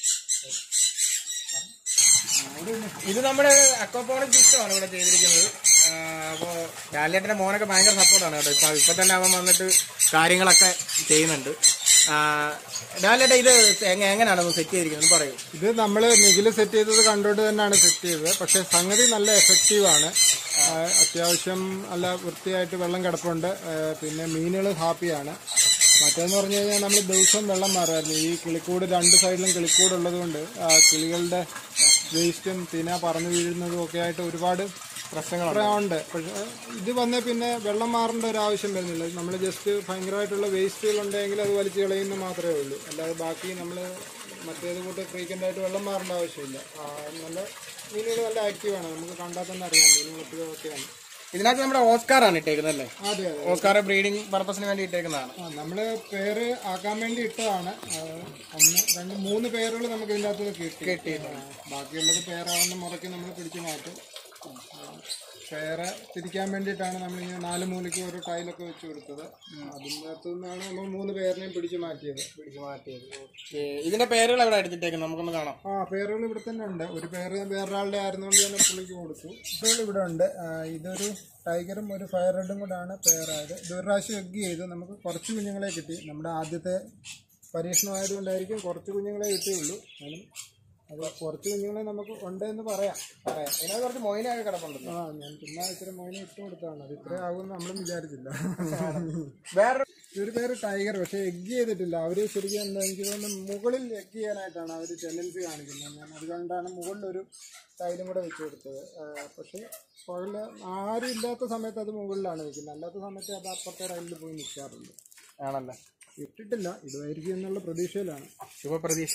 ഇത് നമ്മുടെ അക്വപോണിക് സിസ്റ്റമാണ് ഇവിടെ ചെയ്തിരിക്കുന്നത് അപ്പോൾ ലാലേട്ടൻ്റെ മോനൊക്കെ ഭയങ്കര സപ്പോർട്ടാണ് കേട്ടോ ഇപ്പൊ ഇപ്പൊ തന്നെ അവൻ വന്നിട്ട് കാര്യങ്ങളൊക്കെ ചെയ്യുന്നുണ്ട് ലാലേട്ട ഇത് എങ്ങ- എങ്ങനെയാണ് സെറ്റ് ചെയ്തിരിക്കുന്നത് പറയൂ ഇത് നമ്മൾ നിഖില് സെറ്റ് ചെയ്തത് കണ്ടോണ്ട് തന്നെയാണ് സെറ്റ് ചെയ്തത് പക്ഷെ സംഗതി നല്ല എഫക്റ്റീവ് ആണ് ആ, അത്യാവശ്യം നല്ല വൃത്തിയായിട്ട് വെള്ളം കിടപ്പുണ്ട് ആ, പിന്നെ മീനുകൾ ഹാപ്പിയാണ് മറ്റേന്ന് പറഞ്ഞു കഴിഞ്ഞാൽ നമ്മൾ ദിവസവും വെള്ളം മാറുമായിരുന്നു ഈ കിളിക്കൂട് രണ്ട് സൈഡിലും കിളിക്കൂട് ഉള്ളതുകൊണ്ട് ആ കിളികളുടെ വേസ്റ്റും തിന പറന്നു വീഴുന്നതും ഒക്കെ ആയിട്ട് ഒരുപാട് പ്രശ്നങ്ങളുണ്ട് ഉണ്ട് പക്ഷേ ഇത് വന്നേ പിന്നെ വെള്ളം മാറേണ്ട ഒരു ആവശ്യം വരുന്നില്ല നമ്മൾ ജസ്റ്റ് ഭയങ്കരമായിട്ടുള്ള വേസ്റ്റുകൾ ഉണ്ടെങ്കിൽ അത് വലിച്ചു കളയുന്നു മാത്രമേ ഉള്ളൂ അല്ലാതെ ബാക്കി നമ്മൾ മറ്റേത് കൂട്ട് ഫ്രീക്വൻ്റ് ആയിട്ട് വെള്ളം മാറേണ്ട ആവശ്യമില്ല ആ, നല്ല മീനുകൾ നല്ല ആക്റ്റീവാണ് നമുക്ക് കണ്ടാൽ തന്നെ അറിയാം മീനുകൾ എപ്പോഴും ഒക്കെയാണ് ഇതിനകത്ത് നമ്മുടെ ഓസ്കാറാണ് ഇട്ടേക്കുന്നത് അല്ലേ അതെ അതെ ഓസ്കാർ ബ്രീഡിംഗ് പർപ്പസിന് വേണ്ടി ഇട്ടേക്കുന്നതാണ് ആ നമ്മൾ പേര് ആക്കാൻ വേണ്ടി ഇട്ടതാണ് ആ, ഒന്ന് രണ്ട് മൂന്ന് പേരുകൾ നമുക്ക് ഇതിൻ്റെ അകത്ത് കിട്ടി കിട്ടിയിട്ടുണ്ട്. ആ, ബാക്കിയുള്ളത് പേരാവുന്ന മുറയ്ക്ക് നമ്മൾ പിടിച്ചു മാറ്റും ആ, പേര് തിരിക്കാൻ വേണ്ടിയിട്ടാണ് നമ്മളിങ്ങനെ നാല് മൂലയ്ക്ക് ഒരു ടൈലൊക്കെ വെച്ച് കൊടുത്തത് അതിൻ്റെ അകത്തു നിന്നാണ് നമ്മൾ മൂന്ന് പേരിനെയും പിടിച്ചു മാറ്റിയത് പിടിച്ചു മാറ്റിയത് ഓക്കേ. ഇതിന്റെ പേരുകൾ എവിടെ എടുത്തിട്ടേക്കുന്നത് നമുക്കൊന്ന് കാണാം ആ പേരുകൾ ഇവിടെ തന്നെ ഉണ്ട് ഒരു പേര് വേറൊരാളുടെ ആയിരുന്നുകൊണ്ട് ഞാൻ പുള്ളിക്ക് കൊടുത്തു പേരുകൾ ഇവിടെ ഉണ്ട് ആ, ഇതൊരു ടൈഗറും ഒരു ഫയർ റെഡും കൂടാണ് പേരായത് ഇത് ഒരു പ്രാവശ്യം എഗ് ചെയ്തു നമുക്ക് കുറച്ച് കുഞ്ഞുങ്ങളെ കിട്ടി നമ്മുടെ ആദ്യത്തെ പരീക്ഷണമായതുകൊണ്ടായിരിക്കും കുറച്ച് കുഞ്ഞുങ്ങളെ കിട്ടിയുള്ളൂ എന്നാലും അത് കുറച്ച് കുഞ്ഞുങ്ങളെ നമുക്ക് ഉണ്ട് എന്ന് പറയാം പറയാം ഇതിനകത്ത് കുറച്ച് മൊയിനൊക്കെ കിടപ്പുണ്ടല്ലോ ആ ഞാൻ പിന്നെ ഇച്ചിരി മോനെ ഇട്ട് കൊടുത്താണ് അത് ഇത്രയും ആകുമെന്ന് നമ്മളും വിചാരിച്ചില്ല വേറെ ഇതൊരു പേര് ടൈഗർ പക്ഷേ എഗ് ചെയ്തിട്ടില്ല അവർ ശരിക്കും എന്താ എനിക്ക് തോന്നുന്നു മുകളിൽ എഗ് ചെയ്യാനായിട്ടാണ് അവർ ടെൻഡൻസി കാണിക്കുന്നത് ഞാൻ അതുകൊണ്ടാണ് മുകളിലൊരു ടൈലും കൂടെ വെച്ച് കൊടുത്തത് ആ, പക്ഷേ പകൽ ആരും ഇല്ലാത്ത സമയത്ത് അത് മുകളിലാണ് നിൽക്കുന്നത് അല്ലാത്ത സമയത്ത് അത് അപ്പുറത്തെ ടൈലിൽ പോയി നിൽക്കാറുണ്ട് ആണല്ലേ ഇട്ടിട്ടില്ല ഇടുമായിരിക്കും എന്നുള്ള പ്രതീക്ഷയിലാണ് ശുഭപ്രതീക്ഷ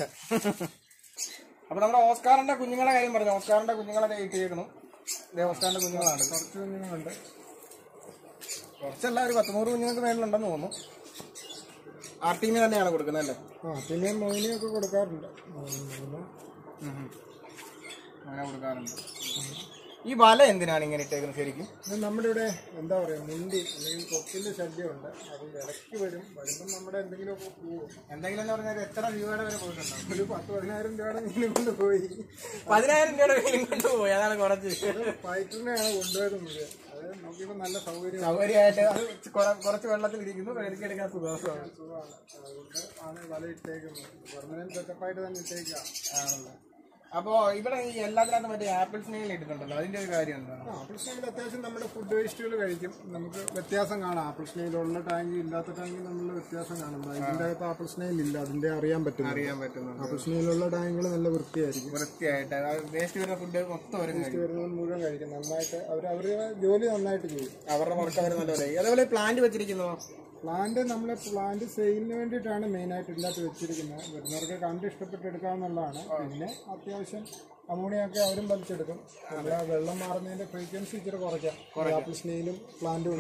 അപ്പൊ നമ്മുടെ ഓസ്കാറിന്റെ കുഞ്ഞുങ്ങളെ കാര്യം പറഞ്ഞു ഓസ്കാറിന്റെ കുഞ്ഞുങ്ങളെ ഇട്ടിരിക്കുന്നു ഇത് ഓസ്കാറിന്റെ കുഞ്ഞുങ്ങളാണ് കുറച്ച് കുഞ്ഞുങ്ങളുണ്ട് കുറച്ചല്ല ഒരു പത്തുനൂറ് കുഞ്ഞുങ്ങൾക്ക് മേളിലുണ്ടെന്ന് തോന്നുന്നു ആർ ടീമിന് തന്നെയാണ് കൊടുക്കുന്നത് അല്ലേ ആ പിന്നെ മോയിനെയൊക്കെ കൊടുക്കാറുണ്ട് പിന്നെ അങ്ങനെ കൊടുക്കാറുണ്ട് ഈ വല എന്തിനാണ് ഇങ്ങനെ ഇട്ടേക്കുന്നത് ശരിക്കും ഇത് നമ്മുടെ ഇവിടെ എന്താ പറയുക മുണ്ടി അല്ലെങ്കിൽ കൊക്കിൻ്റെ ശല്യമുണ്ട് അത് ഇടയ്ക്ക് വരും വരുമ്പം നമ്മുടെ എന്തെങ്കിലുമൊക്കെ പോകും എന്തെങ്കിലും എന്ന് പറഞ്ഞാൽ എത്ര രൂപയുടെ വരെ പോയിട്ടുണ്ടാവും ഒരു പത്ത് പതിനായിരം രൂപയുടെ മീനെ കൊണ്ട് പോയി പതിനായിരം രൂപയുടെ മീൻ കൊണ്ടുപോയി അതാണ് കുറച്ച് ഫൈറ്ററിനെയാണ് കൊണ്ടുപോയത് മുഴുവൻ അത് നോക്കിയപ്പോൾ നല്ല സൗകര്യം സൗകര്യമായിട്ട് അത് കുറ- കുറച്ച് വെള്ളത്തിൽ ഇരിക്കുന്നു എടുക്കെടുക്കാൻ സുഖമാണ് സുഖമാണ് അതുകൊണ്ട് ആണ് വല ഇട്ടേക്കുന്നത് പെർമനന്റ് സെറ്റപ്പായിട്ട് തന്നെ ഇട്ടേക്കുക ആണല്ലോ അപ്പോ ഇവിടെ ഈ എല്ലാത്തിനകത്തും മറ്റേ ആപ്പിൾ സ്നേഹിൽ ഇട്ടിട്ടുണ്ടല്ലോ അതിന്റെ ഒരു കാര്യം എന്താണ് ആപ്പിൾ സ്നേഹിൽ അത്യാവശ്യം നമ്മുടെ ഫുഡ് വേസ്റ്റുകൾ കഴിക്കും നമുക്ക് വ്യത്യാസം കാണാം ആപ്പിൾ സ്നേഹിലുള്ള ടാങ്ക് ഇല്ലാത്ത ടാങ്കിൽ നമ്മൾ വ്യത്യാസം കാണും ഇതിൻ്റെ അകത്ത് ആപ്പിൾ സ്നേഹിൽ ഇല്ല അതിന്റെ അറിയാൻ പറ്റും അറിയാൻ പറ്റുന്നുണ്ട് ആപ്പിൾ സ്നേഹിലുള്ള ടാങ്കുകൾ നല്ല വൃത്തിയായിരിക്കും വൃത്തിയായിട്ട് വേസ്റ്റ് വരുന്ന ഫുഡ് മൊത്തം വരും കഴിക്കും. വരുന്നത് മുഴുവൻ കഴിക്കും നന്നായിട്ട് അവർ അവരുടെ ജോലി നന്നായിട്ട് ചെയ്യും അവരുടെ വർക്ക് അവർ നല്ലപോലെ ചെയ്യും. അതേപോലെ പ്ലാന്റ് വെച്ചിരിക്കുന്നോ പ്ലാന്റ് നമ്മൾ പ്ലാന്റ് സെയിലിന് വേണ്ടിയിട്ടാണ് മെയിനായിട്ട് ഇതിനകത്ത് വെച്ചിരിക്കുന്നത് വരുന്നവർക്ക് കണ്ട് ഇഷ്ടപ്പെട്ട് എടുക്കാവുന്നതാണ് പിന്നെ അത്യാവശ്യം അമോണിയൊക്കെ അവരും വലിച്ചെടുക്കും നമ്മുടെ വെള്ളം മാറുന്നതിന്റെ ഫ്രീക്വൻസി ഇച്ചിരി കുറയ്ക്കാം ആപ്പിൾ സ്നെയിലും പ്ലാന്റും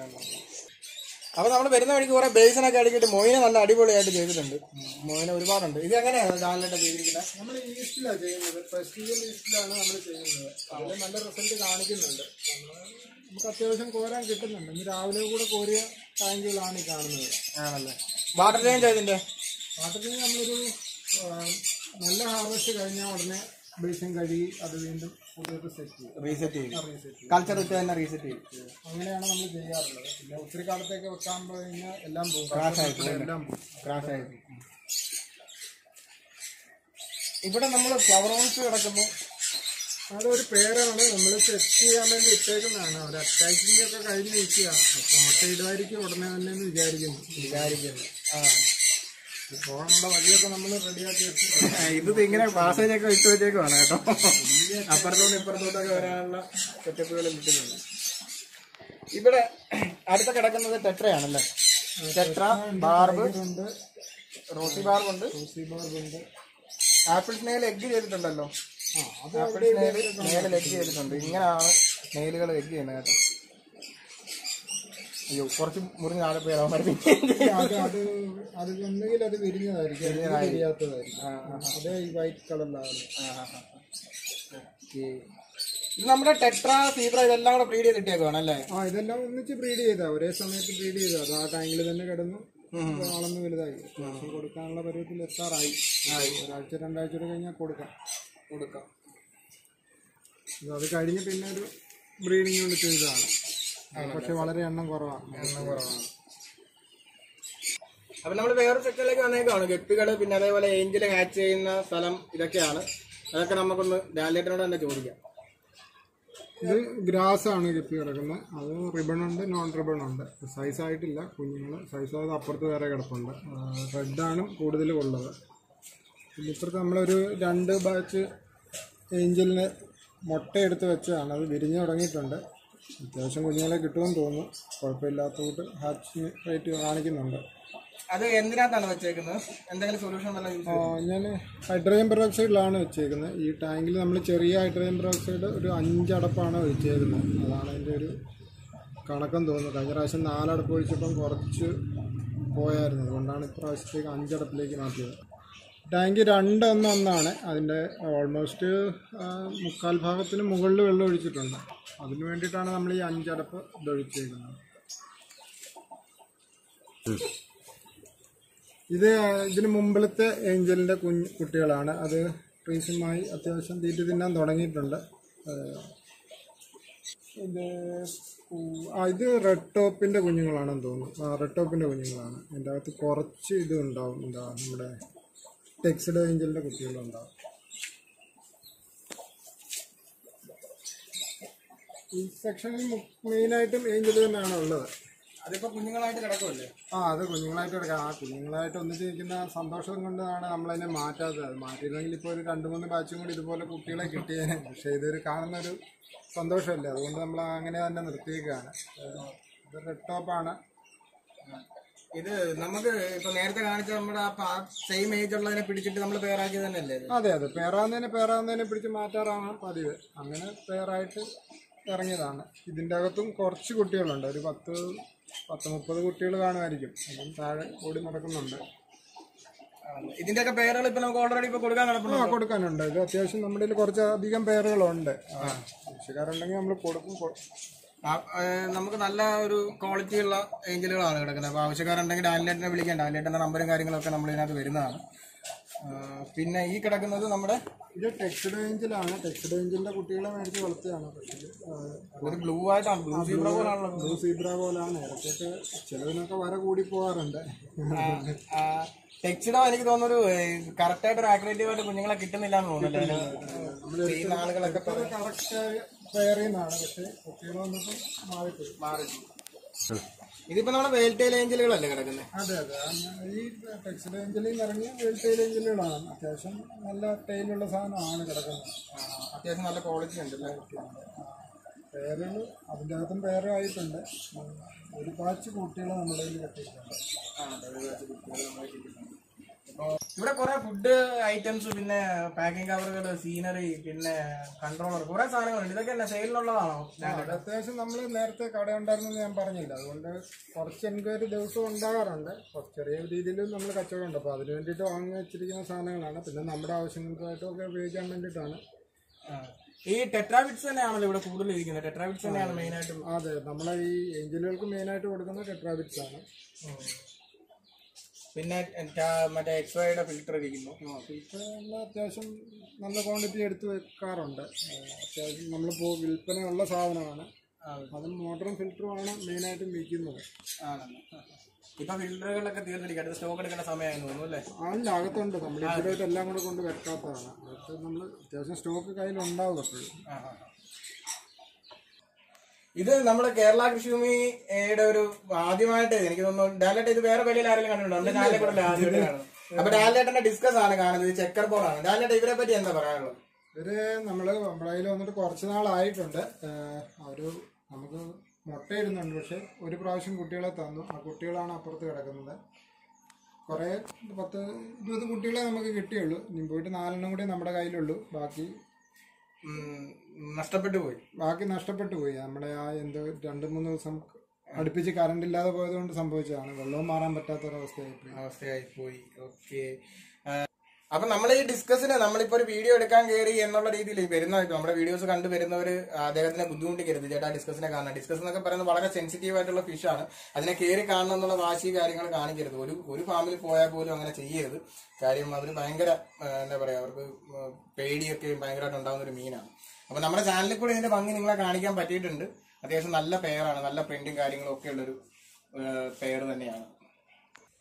അപ്പൊ നമ്മൾ വരുന്ന വഴിക്ക് കുറെ ബേസിനൊക്കെ അടിച്ചിട്ട് മൊയിനെ നല്ല അടിപൊളിയായിട്ട് ചെയ്തിട്ടുണ്ട് മൊയിനെ ഒരുപാടുണ്ട് ഇത് എങ്ങനെയാണ് ഡാലിനായിട്ട് ചെയ്തിരിക്കുന്നത് നമ്മൾ ഈസ്റ്റിലാണ് ചെയ്യുന്നത് പ്രസ്റ്റീജിയൽ ഈസ്റ്റിലാണ് നമ്മൾ ചെയ്യുന്നത് അതിൽ നല്ല റിസൾട്ട് കാണിക്കുന്നുണ്ട് നമ്മള് നമുക്ക് അത്യാവശ്യം കോരാൻ കിട്ടുന്നുണ്ട് ഇന്ന് രാവിലെ കൂടെ കോരിയ ടാങ്കുകളാണ് ഈ കാണുന്നത് ആണല്ലേ വാട്ടർ ചേഞ്ച് ഇതിന്റെ നാട്ടിൽ നമ്മളൊരു ആ, നല്ല ഹാർവെസ്റ്റ് കഴിഞ്ഞാൽ ഉടനെ ബേസിൻ കഴുകി അത് വീണ്ടും പുതിയത് സെറ്റ് ചെയ്യും റീസെറ്റ് ചെയ്യും റീസെറ്റ് ചെയ്യും കൾച്ചർ ഇട്ട് തന്നെ റീസെറ്റ് ചെയ്യും അങ്ങനെയാണ് നമ്മൾ ചെയ്യാറുള്ളത് പിന്നെ ഒത്തിരി കാലത്തേക്ക് വെക്കാൻ പോയി കഴിഞ്ഞാൽ എല്ലാം പോകും Crash ആയി പോകും. എല്ലാം പോകും ക്രാഷ് ആയി ഇവിടെ നമ്മൾ ഫ്ലവർ ഹോംസ് കിടക്കുന്നു അതൊരു പേരാണ് നമ്മൾ സെറ്റ് ചെയ്യാൻ വേണ്ടി ഇട്ടേക്കുന്നതാണ് ഒരു അറ്റാച്ചിങ് ഒക്കെ കഴിഞ്ഞ് നിൽക്കുകയാണ് അപ്പോൾ മുട്ട ഇടുമായിരിക്കും ഉടനെ തന്നെ എന്ന് വിചാരിക്കുന്നു വിചാരിക്കുന്നു ആ പോകാനുള്ള വഴിയൊക്കെ നമ്മൾ റെഡിയാക്കി വെച്ചു ആ, ഇത് ഇങ്ങനെ പാസേജ് ഒക്കെ ഇട്ട് വെച്ചേക്കുവാണ് കേട്ടോ അപ്പുറത്തോട്ട് ഇപ്പുറത്തോട്ടൊക്കെ വരാനുള്ള സെറ്റപ്പുകൾ ഇട്ടിട്ടുണ്ട് ഇവിടെ അടുത്ത കിടക്കുന്നത് ടെട്രയാണല്ലേ ടെട്ര ബാർബ് ഉണ്ട് റോസി ബാർബുണ്ട് റോസി ബാർബുണ്ട് ആപ്പിൾ സ്നേഹിൽ എഗ് ചെയ്തിട്ടുണ്ടല്ലോ ആ അത് ആപ്പിൾ സ്നേഹിൽ നേരിൽ എഗ് ചെയ്തിട്ടുണ്ട് ഇങ്ങനെയാണ് സ്നേഹിലുകൾ എഗ് ചെയ്യുന്നത് കേട്ടോ അയ്യോ കുറച്ച് മുറിഞ്ഞ ആളെ പേരാവാൻ അത് അത് അത് ഒന്നുകിൽ അത് വിരിഞ്ഞതായിരിക്കും അല്ലെങ്കിൽ വിരിയാത്തതായിരിക്കും അതേ ഈ വൈറ്റ് കളറിലാണ് ഇത് നമ്മുടെ ടെട്ര സീബ്ര ഇതെല്ലാം കൂടെ ബ്രീഡ് ചെയ്ത് ഇട്ടേക്കുവാണ് അല്ലേ ആ ഇതെല്ലാം ഒന്നിച്ച് ബ്രീഡ് ചെയ്താ ഒരേ സമയത്ത് ബ്രീഡ് ചെയ്താ അത് ആ ടാങ്കിൽ തന്നെ കിടന്നു വളർന്ന് വലുതായി അത്യാവശ്യം കൊടുക്കാനുള്ള പരുവത്തിൽ എത്താറായി ഒരാഴ്ച രണ്ടാഴ്ച കൂടെ കഴിഞ്ഞാൽ കൊടുക്കാം കൊടുക്കാം ഇത് അത് കഴിഞ്ഞ് പിന്നെ ഒരു ബ്രീഡിങ് കൊണ്ട് ചെയ്തതാണ് പക്ഷെ വളരെ എണ്ണം കുറവാണ് എണ്ണം കുറവാണ് അപ്പൊ നമ്മൾ വേറെ സെക്ഷനിലേക്ക് വന്നേക്കാണ് ഗപ്പികള് പിന്നെ അതേപോലെ ഏഞ്ചല് ഹാച്ച് ചെയ്യുന്ന സ്ഥലം ഇതൊക്കെയാണ് അതൊക്കെ നമുക്കൊന്ന് ഡാലേറ്റനോട് തന്നെ ചോദിക്കാം ഇത് ഗ്രാസ് ആണ് കെട്ടി കിടക്കുന്നത് അത് റിബൺ ഉണ്ട് നോൺ റിബൺ ഉണ്ട് സൈസ് ആയിട്ടില്ല കുഞ്ഞുങ്ങൾ സൈസ് ആയത് അപ്പുറത്ത് വേറെ കിടപ്പുണ്ട് റെഡാണ് കൂടുതൽ ഉള്ളത് പിന്നെ ഇപ്പുറത്ത് നമ്മളൊരു രണ്ട് ബാച്ച് ഏഞ്ചലിന് മുട്ട എടുത്ത് വെച്ചതാണ് അത് വിരിഞ്ഞു തുടങ്ങിയിട്ടുണ്ട് അത്യാവശ്യം കുഞ്ഞുങ്ങളെ കിട്ടുമെന്ന് തോന്നുന്നു കുഴപ്പമില്ലാത്ത കൂട്ട് ഹാച്ച് റേറ്റ് കാണിക്കുന്നുണ്ട് അത് എന്തിനകത്താണ് വെച്ചേക്കുന്നത് എന്തെങ്കിലും സൊല്യൂഷൻ വല്ല യൂസ് ഞാൻ ഹൈഡ്രജൻ പെറോക്സൈഡിലാണ് വെച്ചേക്കുന്നത് ഈ ടാങ്കിൽ നമ്മൾ ചെറിയ ഹൈഡ്രജൻ പെറോക്സൈഡ് ഒരു അഞ്ചടപ്പാണ് ഒഴിച്ചേക്കുന്നത് അതാണ് അതിൻ്റെ ഒരു കണക്കം തോന്നുന്നത് കഴിഞ്ഞ പ്രാവശ്യം നാലടപ്പ് ഒഴിച്ചപ്പം കുറച്ച് പോയായിരുന്നു അതുകൊണ്ടാണ് ഇപ്രാവശ്യത്തേക്ക് അഞ്ചടപ്പിലേക്ക് മാറ്റിയത് ടാങ്ക് രണ്ടൊന്ന് ഒന്നാണ് അതിൻ്റെ ഓൾമോസ്റ്റ് മുക്കാൽ ഭാഗത്തിന് മുകളിൽ വെള്ളം ഒഴിച്ചിട്ടുണ്ട് അതിന് വേണ്ടിയിട്ടാണ് നമ്മൾ ഈ അഞ്ചടപ്പ് ഇതൊഴിച്ചേക്കുന്നത് ഇത് ഇതിന് മുമ്പിലത്തെ ഏഞ്ചലിൻ്റെ കുഞ്ഞ് കുട്ടികളാണ് അത് റീസെൻ്റായി അത്യാവശ്യം തീറ്റ തിന്നാൻ തുടങ്ങിയിട്ടുണ്ട് ഏഹ് ഇത് ഉ- ആ ഇത് റെഡ് ടോപ്പിൻ്റെ കുഞ്ഞുങ്ങളാണെന്ന് തോന്നുന്നു ആ റെഡ് ടോപ്പിൻ്റെ കുഞ്ഞുങ്ങളാണ് അതിൻ്റെ അകത്ത് കുറച്ച് ഇത് ഉണ്ടാവും എന്താ നമ്മുടെ ടെക്സ്ഡ് ഏഞ്ചലിൻ്റെ കുട്ടികളുണ്ടാവും ഈ സെക്ഷനിൽ മെയിനായിട്ടും ഏഞ്ചൽ തന്നെയാണ് ഉള്ളത് അതിപ്പോ കുഞ്ഞുങ്ങളായിട്ട് കിടക്കുമല്ലേ ആ അത് കുഞ്ഞുങ്ങളായിട്ട് എടുക്കാം ആ കുഞ്ഞുങ്ങളായിട്ട് ഒന്നിച്ച് നിൽക്കുന്ന സന്തോഷം കൊണ്ടാണ് നമ്മളതിനെ മാറ്റാത്തത് അത് മാറ്റിയിരുന്നെങ്കിൽ ഇപ്പോൾ ഒരു രണ്ട് മൂന്ന് ബാച്ചും കൂടി ഇതുപോലെ കുട്ടികളെ കിട്ടിയേനെ പക്ഷേ ഇതൊരു കാണുന്ന ഒരു സന്തോഷമല്ലേ അതുകൊണ്ട് നമ്മൾ അങ്ങനെ തന്നെ നിർത്തിയേക്കാണ് ഏഹ് ഇത് റെഡ് ടോപ്പാണ് ഇത് നമുക്ക് ഇപ്പൊ നേരത്തെ കാണിച്ച നമ്മുടെ ആ സെയിം ഏജ് ഉള്ളതിനെ പിടിച്ചിട്ട് നമ്മൾ പേരാക്കിയത് തന്നെയല്ലേ ഇത്? അതെ അതെ പേറാവുന്നതിനെ പേറാവുന്നതിനെ പിടിച്ച് മാറ്റാറാണ് പതിവ് അങ്ങനെ പേറായിട്ട് ഇറങ്ങിയതാണ് ഇതിൻ്റെ അകത്തും കുറച്ച് കുട്ടികളുണ്ട് ഒരു പത്ത് പത്ത് മുപ്പത് കുട്ടികൾ കാണുമായിരിക്കും അതും താഴെ ഓടി നടക്കുന്നുണ്ട് ഇതിന്റെയൊക്കെ പേരുകൾ ഇപ്പൊ നമുക്ക് ഓൾറെഡി ഇപ്പൊ കൊടുക്കാൻ കിടപ്പുണ്ട് ആ കൊടുക്കാനുണ്ട് ഇത് അത്യാവശ്യം നമ്മുടെ കയ്യിൽ കുറച്ച് അധികം പേരുകളുണ്ട് കൃഷിക്കാരുണ്ടെങ്കിൽ നമ്മൾ കൊടുക്കും കൊ- ആ, ഏ, നമുക്ക് നല്ല ഒരു ക്വാളിറ്റി ഉള്ള ഏഞ്ചലുകളാണ് കിടക്കുന്നത് അപ്പോൾ ആവശ്യക്കാരുണ്ടെങ്കിൽ ഡാനിലേട്ടനെ വിളിക്കാം ഡാനിലേട്ടൻ്റെ നമ്പറും കാര്യങ്ങളൊക്കെ നമ്മൾ ഇതിനകത്ത് വരുന്നതാണ് ആ, പിന്നെ ഈ കിടക്കുന്നത് നമ്മുടെ ഇത് ടെക്സ്റ്റഡ് റേഞ്ചിലാണ് ടെക്സ്റ്റഡ് റേഞ്ചിന്റെ കുട്ടികളെ മേടിച്ച് വളർത്തുകയാണ് പക്ഷേ ഒരു ബ്ലൂ ആയിട്ടാണ് ബ്ലൂ സീബ്ര പോലാണല്ലോ ബ്ലൂ സീബ്ര പോലാണ് ഇടയ്ക്കൊക്കെ ചിലതിനൊക്കെ വര കൂടി പോകാറുണ്ട് ടെക്സിഡോ എനിക്ക് തോന്നുന്നു കറക്റ്റ് ആയിട്ട് ഒരു ആക്രേറ്റീവ് ആയിട്ട് കുഞ്ഞുങ്ങളെ കിട്ടുന്നില്ല എന്ന് തോന്നുന്നില്ല അതിന് ചെയ്യുന്ന ആളുകളൊക്കെ അത് കറക്റ്റ് പെയർ ചെയ്യുന്നതാണ് പക്ഷേ കുട്ടികൾ വന്നപ്പോൾ മാറിപ്പോയി മാറി ഇതിപ്പോ നമ്മുടെ വേൽറ്റൈൽ ഏഞ്ചലുകളല്ലേ കിടക്കുന്നത് അതെ അതെ ആ ഞാൻ- ഈ ടെക്സ്റ്റഡ് റേഞ്ചിൽ നിന്ന് ഇറങ്ങിയ വെൽറ്റെയിൽ ഏഞ്ചലുകളാണ് അത്യാവശ്യം നല്ല ടൈലുള്ള സാധനമാണ് കിടക്കുന്നത് അത്യാവശ്യം നല്ല ക്വാളിറ്റി ഉണ്ട് അല്ലേ പേരുകൾ അതിൻ്റെ അകത്തും പേരും ആയിട്ടുണ്ട് ഉം. ഒരു പാച്ച് കുട്ടികൾ നമ്മുടെ കയ്യിൽ കെട്ടിയിട്ടുണ്ട് ഇവിടെ കുറെ ഫുഡ് ഐറ്റംസ് പിന്നെ പാക്കിംഗ് കവറുകൾ സീനറി പിന്നെ കൺട്രോളർ കുറെ സാധനങ്ങളുണ്ട് ഇതൊക്കെ എന്നാ സെയിലിനുള്ളതാണോ അത് അത്യാവശ്യം നമ്മൾ നേരത്തെ കട ഉണ്ടായിരുന്നെന്ന് ഞാൻ പറഞ്ഞില്ല അതുകൊണ്ട് കുറച്ച് എൻക്വയറി ദിവസവും ഉണ്ടാകാറുണ്ട് കുറച്ച് ചെറിയ രീതിയിൽ നമ്മൾ കച്ചവടമുണ്ട് അപ്പോൾ അതിന് വേണ്ടിയിട്ട് വാങ്ങി വെച്ചിരിക്കുന്ന സാധനങ്ങളാണ് പിന്നെ നമ്മുടെ ആവശ്യങ്ങൾക്കായിട്ടും ഒക്കെ ഉപയോഗിക്കാൻ വേണ്ടിയിട്ടാണ് ഈ ടെട്രാബിറ്റ്സ് തന്നെയാണല്ലോ ഇവിടെ കൂടുതൽ ഇരിക്കുന്നത് ടെട്രാബിറ്റ്സ് തന്നെയാണ് മെയിൻ ആയിട്ടും അതെ നമ്മളെ ഈ ഏഞ്ചലുകൾക്ക് മെയിനായിട്ട് കൊടുക്കുന്നത് ടെട്രാബിറ്റ്സ് ആണ് പിന്നെ ടാ- മറ്റേ എക്സ്വൈയുടെ ഫിൽറ്റർ ഇരിക്കുന്നു ഇപ്പോൾ നമ്മൾ അത്യാവശ്യം നല്ല ക്വാണ്ടിറ്റി എടുത്ത് വെക്കാറുണ്ട് ഏഹ് അത്യാവശ്യം നമ്മളിപ്പോൾ വിൽപ്പനയുള്ള സാധനമാണ് അതും മോട്ടറും ഫിൽറ്ററുമാണ് മെയിനായിട്ടും വിൽക്കുന്നത് ആണല്ലോ ഇപ്പൊ ഫിൽറ്ററുകളൊക്കെ തീർന്നിരിക്കും അടുത്ത സ്റ്റോക്ക് എടുക്കേണ്ട സമയമായിരുന്നു തോന്നുന്നു അല്ലേ അതിൻ്റെ അകത്തുണ്ട് നമ്മൾ ഇതിലോട്ട് എല്ലാം കൂടെ കൊണ്ട് വെക്കാത്തതാണ് അകത്ത് നമ്മൾ അത്യാവശ്യം സ്റ്റോക്ക് കയ്യിലുണ്ടാവും എപ്പോഴും ആ, ആ, ആ. ഇത് നമ്മുടെ കേരള കൃഷിഭൂമിയുടെ ഒരു ആദ്യമായിട്ട് എനിക്ക് തോന്നുന്നു ഡാലേട്ട് ഇത് വേറെ വലിയ ആരെങ്കിലും കണ്ടിട്ടുണ്ടോ നമ്മുടെ ചാനലിൽ കൂടെ ആദ്യമായിട്ട് കാണുന്നത് അപ്പൊ ഡാലേട്ടന്റെ ഡിസ്കസ് ആണ് കാണുന്നത് ചെക്കർ ബോർഡാണ് ഡാലേട്ട് ഇവരെ പറ്റി എന്താ പറയാനുള്ളത് ഇവര് നമ്മൾ നമ്മുടെ കയ്യിൽ വന്നിട്ട് കുറച്ച് നാളായിട്ടുണ്ട് ഏഹ് അവര് നമുക്ക് മുട്ടയിടുന്നുണ്ട് പക്ഷെ ഒരു പ്രാവശ്യം കുട്ടികളെ തന്നു ആ കുട്ടികളാണ് അപ്പുറത്ത് കിടക്കുന്നത് കുറേ പത്ത് ഇരുപത് കുട്ടികളെ നമുക്ക് കിട്ടിയുള്ളൂ ഇനി പോയിട്ട് നാലെണ്ണം കൂടി നമ്മുടെ കയ്യിലുള്ളൂ ബാക്കി ഉം, നഷ്ടപ്പെട്ടു പോയി ബാക്കി നഷ്ടപ്പെട്ടു പോയി നമ്മുടെ ആ എന്തോ രണ്ട് മൂന്ന് ദിവസം അടുപ്പിച്ച് കറണ്ട് ഇല്ലാതെ പോയത് കൊണ്ട് സംഭവിച്ചതാണ് വെള്ളവും മാറാൻ പറ്റാത്തൊരവസ്ഥയായി പോയി അവസ്ഥയായി പോയി ഓക്കെ അപ്പൊ നമ്മൾ ഈ ഡിസ്കസിന് നമ്മളിപ്പോ ഒരു വീഡിയോ എടുക്കാൻ കയറി എന്നുള്ള രീതിയിൽ വരുന്ന നമ്മുടെ വീഡിയോസ് കണ്ടു വരുന്നവർ അദ്ദേഹത്തിനെ ബുദ്ധിമുട്ടിക്കരുത് ചേട്ടാ ഡിസ്കസിനെ കാണാൻ ഡിസ്കസ് എന്നൊക്കെ പറയുന്നത് വളരെ സെൻസിറ്റീവ് ആയിട്ടുള്ള ഫിഷാണ് അതിനെ കയറി കാണണം എന്നുള്ള വാശി കാര്യങ്ങൾ കാണിക്കരുത് ഒരു ഒരു ഫാമിൽ പോയാൽ പോലും അങ്ങനെ ചെയ്യരുത് കാര്യം അവർ ഭയങ്കര ആ, എന്താ പറയാ അവർക്ക് ആ, പേടിയൊക്കെ ഭയങ്കരമായിട്ട് ഉണ്ടാകുന്ന ഒരു മീനാണ് അപ്പൊ നമ്മുടെ ചാനലിൽ കൂടെ ഇതിന്റെ ഭംഗി നിങ്ങളെ കാണിക്കാൻ പറ്റിയിട്ടുണ്ട് അത്യാവശ്യം നല്ല പെയറാണ് നല്ല പ്രിന്റും കാര്യങ്ങളും ഒക്കെ ഉള്ളൊരു പെയർ തന്നെയാണ്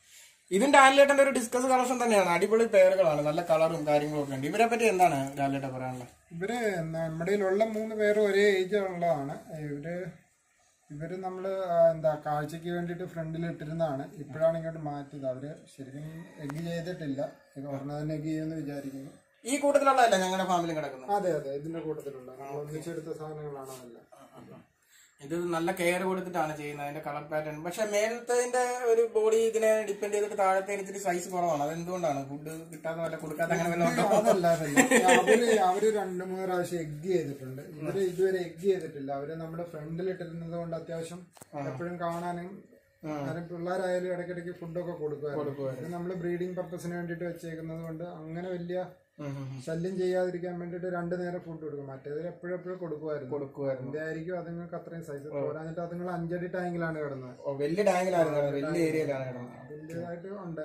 ഇതിന്റെ ഡാൻലേട്ടന്റെ ഒരു ഡിസ്കസ് കളക്ഷൻ തന്നെയാണ് അടിപൊളി പേരുകളാണ് നല്ല കളറും കാര്യങ്ങളും ഒക്കെ ഉണ്ട് ഇവരെ പറ്റി എന്താണ് ഡാൻലേട്ട പറയാനുള്ളത് ഇവര് നമ്മുടെ ഉള്ള മൂന്ന് പേരും ഒരേ ഏജ് ഉള്ളതാണ് ഇവര് ഇവര് നമ്മള് ആ, എന്താ കാഴ്ചക്ക് വേണ്ടിയിട്ട് ഫ്രണ്ടിൽ ഇട്ടിരുന്നതാണ് ഇപ്പോഴാണ് ഇങ്ങോട്ട് മാറ്റിയത് അവര് ശരിക്കും എഗ് ചെയ്തിട്ടില്ല ഇത് ഉടനെ തന്നെ എഗ് ചെയ്യുമെന്ന് വിചാരിക്കുന്നു ഈ കൂട്ടത്തിലുള്ളതല്ല ഞങ്ങളുടെ ഫാമിലി കിടക്കുന്നത് അതെ അതെ ഇതിന്റെ കൂട്ടത്തിലുള്ള നമ്മൾ ഒന്നിച്ചെടുത്ത സാധനങ്ങളാണ് അതെല്ലാം ഇത് നല്ല കെയർ കൊടുത്തിട്ടാണ് ചെയ്യുന്നത് അതിന്റെ കളർ പാറ്റേൺ പക്ഷെ മേലത്തതിന്റെ ഒരു ബോഡി ഇതിനെ ഡിപ്പെൻഡ് ചെയ്തിട്ട് താഴത്തെ ഇച്ചിരി സൈസ് കുറവാണ് അത് എന്തുകൊണ്ടാണ് ഫുഡ് കിട്ടാതെ വല്ല കൊടുക്കാത്ത അങ്ങനെ വല്ല ഉണ്ടോ അതല്ല അതല്ല അവര് അവര് രണ്ടു മൂന്ന് പ്രാവശ്യം എഗ് ചെയ്തിട്ടുണ്ട് ഇവര് ഇതുവരെ എഗ് ചെയ്തിട്ടില്ല അവര് നമ്മുടെ ഫ്രണ്ടിൽ ഇട്ടിരുന്നത് കൊണ്ട് അത്യാവശ്യം എപ്പോഴും കാണാനും കാരണം പിള്ളേരായാലും ഇടയ്ക്കിടയ്ക്ക് ഫുഡൊക്കെ കൊടുക്കുമായിരുന്നു ഇത് നമ്മൾ ബ്രീഡിംഗ് പർപ്പസിന് വേണ്ടിയിട്ട് വെച്ചേക്കുന്നത് കൊണ്ട് അങ്ങനെ വലിയ ശല്യം ചെയ്യാതിരിക്കാൻ വേണ്ടിയിട്ട് രണ്ടു നേരം ഫുഡ് കൊടുക്കും മറ്റേതിൽ എപ്പോഴും എപ്പോഴും കൊടുക്കുമായിരുന്നു കൊടുക്കുമായിരുന്നു എന്റെ ആയിരിക്കും അതുങ്ങൾക്ക് അത്രയും സൈസ് പോരാഞ്ഞിട്ട് അതുങ്ങൾ അഞ്ചടി ടാങ്കിലാണ് കിടന്നത് ഓ, വലിയ ടാങ്കിലായിരുന്നു വലിയ ഏരിയയിലാണ് കിടന്നത് അതിൻ്റെതായിട്ട് ഉണ്ട്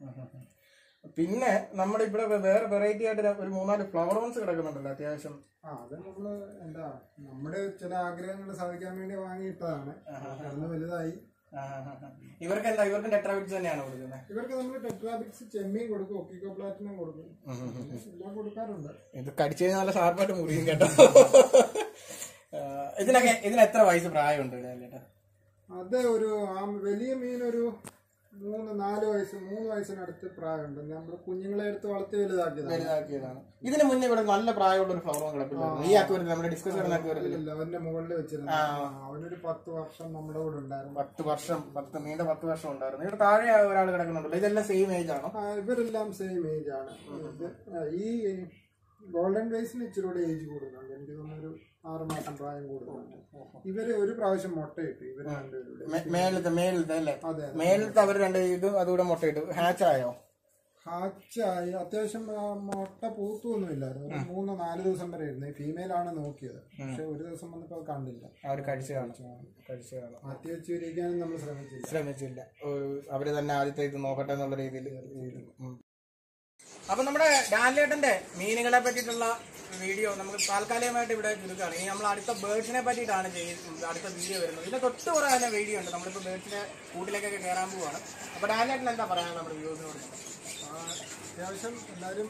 പിന്നെ നമ്മുടെ ഇവിടെ വേറെ വെറൈറ്റി ആയിട്ട് ഒരു മൂന്നാല് ഫ്ലവർ വൺസ് കിടക്കുന്നുണ്ടല്ലോ അത്യാവശ്യം ആ അത് നമ്മള് എന്താ നമ്മുടെ ചില ആഗ്രഹങ്ങൾ സാധിക്കാൻ വേണ്ടി വാങ്ങിയിട്ടതാണ് അന്ന് വലുതായി ആ, ആ, ആ. ഇവർക്ക് എന്താ ഇവർക്ക് ടെട്രാബിറ്റ്സ് തന്നെയാണ് കൊടുക്കുന്നത് ഇവർക്ക് നമ്മൾ ടെട്രാബിക്സ് ചെമ്മീൻ കൊടുക്കും ഒക്കിക്കോ പ്ലാറ്റിനം കൊടുക്കും എല്ലാം കൊടുക്കാറുണ്ട് ഇത് കടിച്ചു കഴിഞ്ഞാൽ നല്ല ഷാർപ്പായിട്ട് മുറിയും കേട്ടോ ആ, ഇതിനൊക്കെ ഇതിന് എത്ര വയസ്സ് പ്രായമുണ്ട് ചേട്ടാ അത് ഒരു ആ വലിയ മീൻ ഒരു മൂന്ന് നാല് വയസ്സ് മൂന്ന് വയസ്സിനടുത്ത് പ്രായമുണ്ട് നമ്മൾ കുഞ്ഞുങ്ങളെ എടുത്ത് വളർത്തി വലുതാക്കിയതാണ് വലുതാക്കിയതാണ് ഇതിന് മുന്നേ ഇവിടെ നല്ല പ്രായമുള്ള ഒരു ഫ്ലവർ കിടപ്പില്ലായിരുന്നു ഈ അക്വരത്തിൽ നമ്മുടെ ഡിസ്കസ് ചെയ്യുന്ന അക്വരത്തിൽ ഇല്ല, അവന്റെ മുകളിൽ വെച്ചിരുന്നു അവനൊരു പത്ത് വർഷം നമ്മുടെ കൂടെ ഉണ്ടായിരുന്നു പത്ത് വർഷം പത്ത് നീണ്ട പത്ത് വർഷം ഉണ്ടായിരുന്നു ഇവിടെ താഴെ ഒരാൾ കിടക്കുന്നുണ്ടല്ലോ ഇതെല്ലാം സെയിം ഏജ് ആണോ ആ, ഇവരെല്ലാം സെയിം ഏജ് ആണ് ഇത്, ആ, ഈ ഗോൾഡൻ വേസിന് ഇച്ചിരി കൂടെ ഏജ് കൂടുതലുണ്ട് എനിക്ക് തോന്നുന്നു ഒരു ആറ് മാസം പ്രായം കൂടുതലുണ്ട് ഇവര് ഒരു പ്രാവശ്യം മുട്ടയിട്ടു ഇവര് രണ്ടുപേരും മേ- മേലത്തെ മേലത്തെ അല്ലേ അതെ മേലത്തെ അവർ രണ്ട് ഇതും അതുകൂടെ മുട്ടയിട്ടു ഹാച്ച് ആയോ ഹാച്ചായി അത്യാവശ്യം ആ, മുട്ട പൂത്തൊന്നുമില്ലായിരുന്നു ഒരു മൂന്ന് നാല് ദിവസം വരെ ഇരുന്നു ഫീമെയിൽ ആണ് നോക്കിയത് പക്ഷെ ഒരു ദിവസം വന്നപ്പോൾ അത് കണ്ടില്ല അവർ കഴിച്ചു കാണും കഴിച്ചു കാണും മാറ്റി വെച്ച് ഇരിക്കാനും നമ്മൾ ശ്രമിച്ചില്ല ശ്രമിച്ചില്ല ഒരു അവര് തന്നെ ആദ്യത്തെ ഇത് നോക്കട്ടെ എന്നുള്ള രീതിയിൽ അപ്പൊ നമ്മുടെ ഡാൻലേട്ടന്റെ മീനുകളെ പറ്റിയിട്ടുള്ള വീഡിയോ നമുക്ക് താൽക്കാലികമായിട്ട് ഇവിടെ ചുരുക്കാണ് ഇനി നമ്മൾ അടുത്ത ബേർഡ്സിനെ പറ്റിയിട്ടാണ് ചെയ്യുന്നത് അടുത്ത വീഡിയോ വരുന്നത് ഇതിന്റെ തൊട്ട് കുറേ തന്നെ വീഡിയോ ഉണ്ട് നമ്മളിപ്പോ ബേർഡ്സിന്റെ കൂട്ടിലേക്കൊക്കെ കയറാൻ പോവാണ് അപ്പൊ ഡാൻലേട്ടൻ എന്താ പറയാനുള്ളത് നമ്മുടെ വ്യൂസിനോട് ആ, അത്യാവശ്യം എല്ലാവരും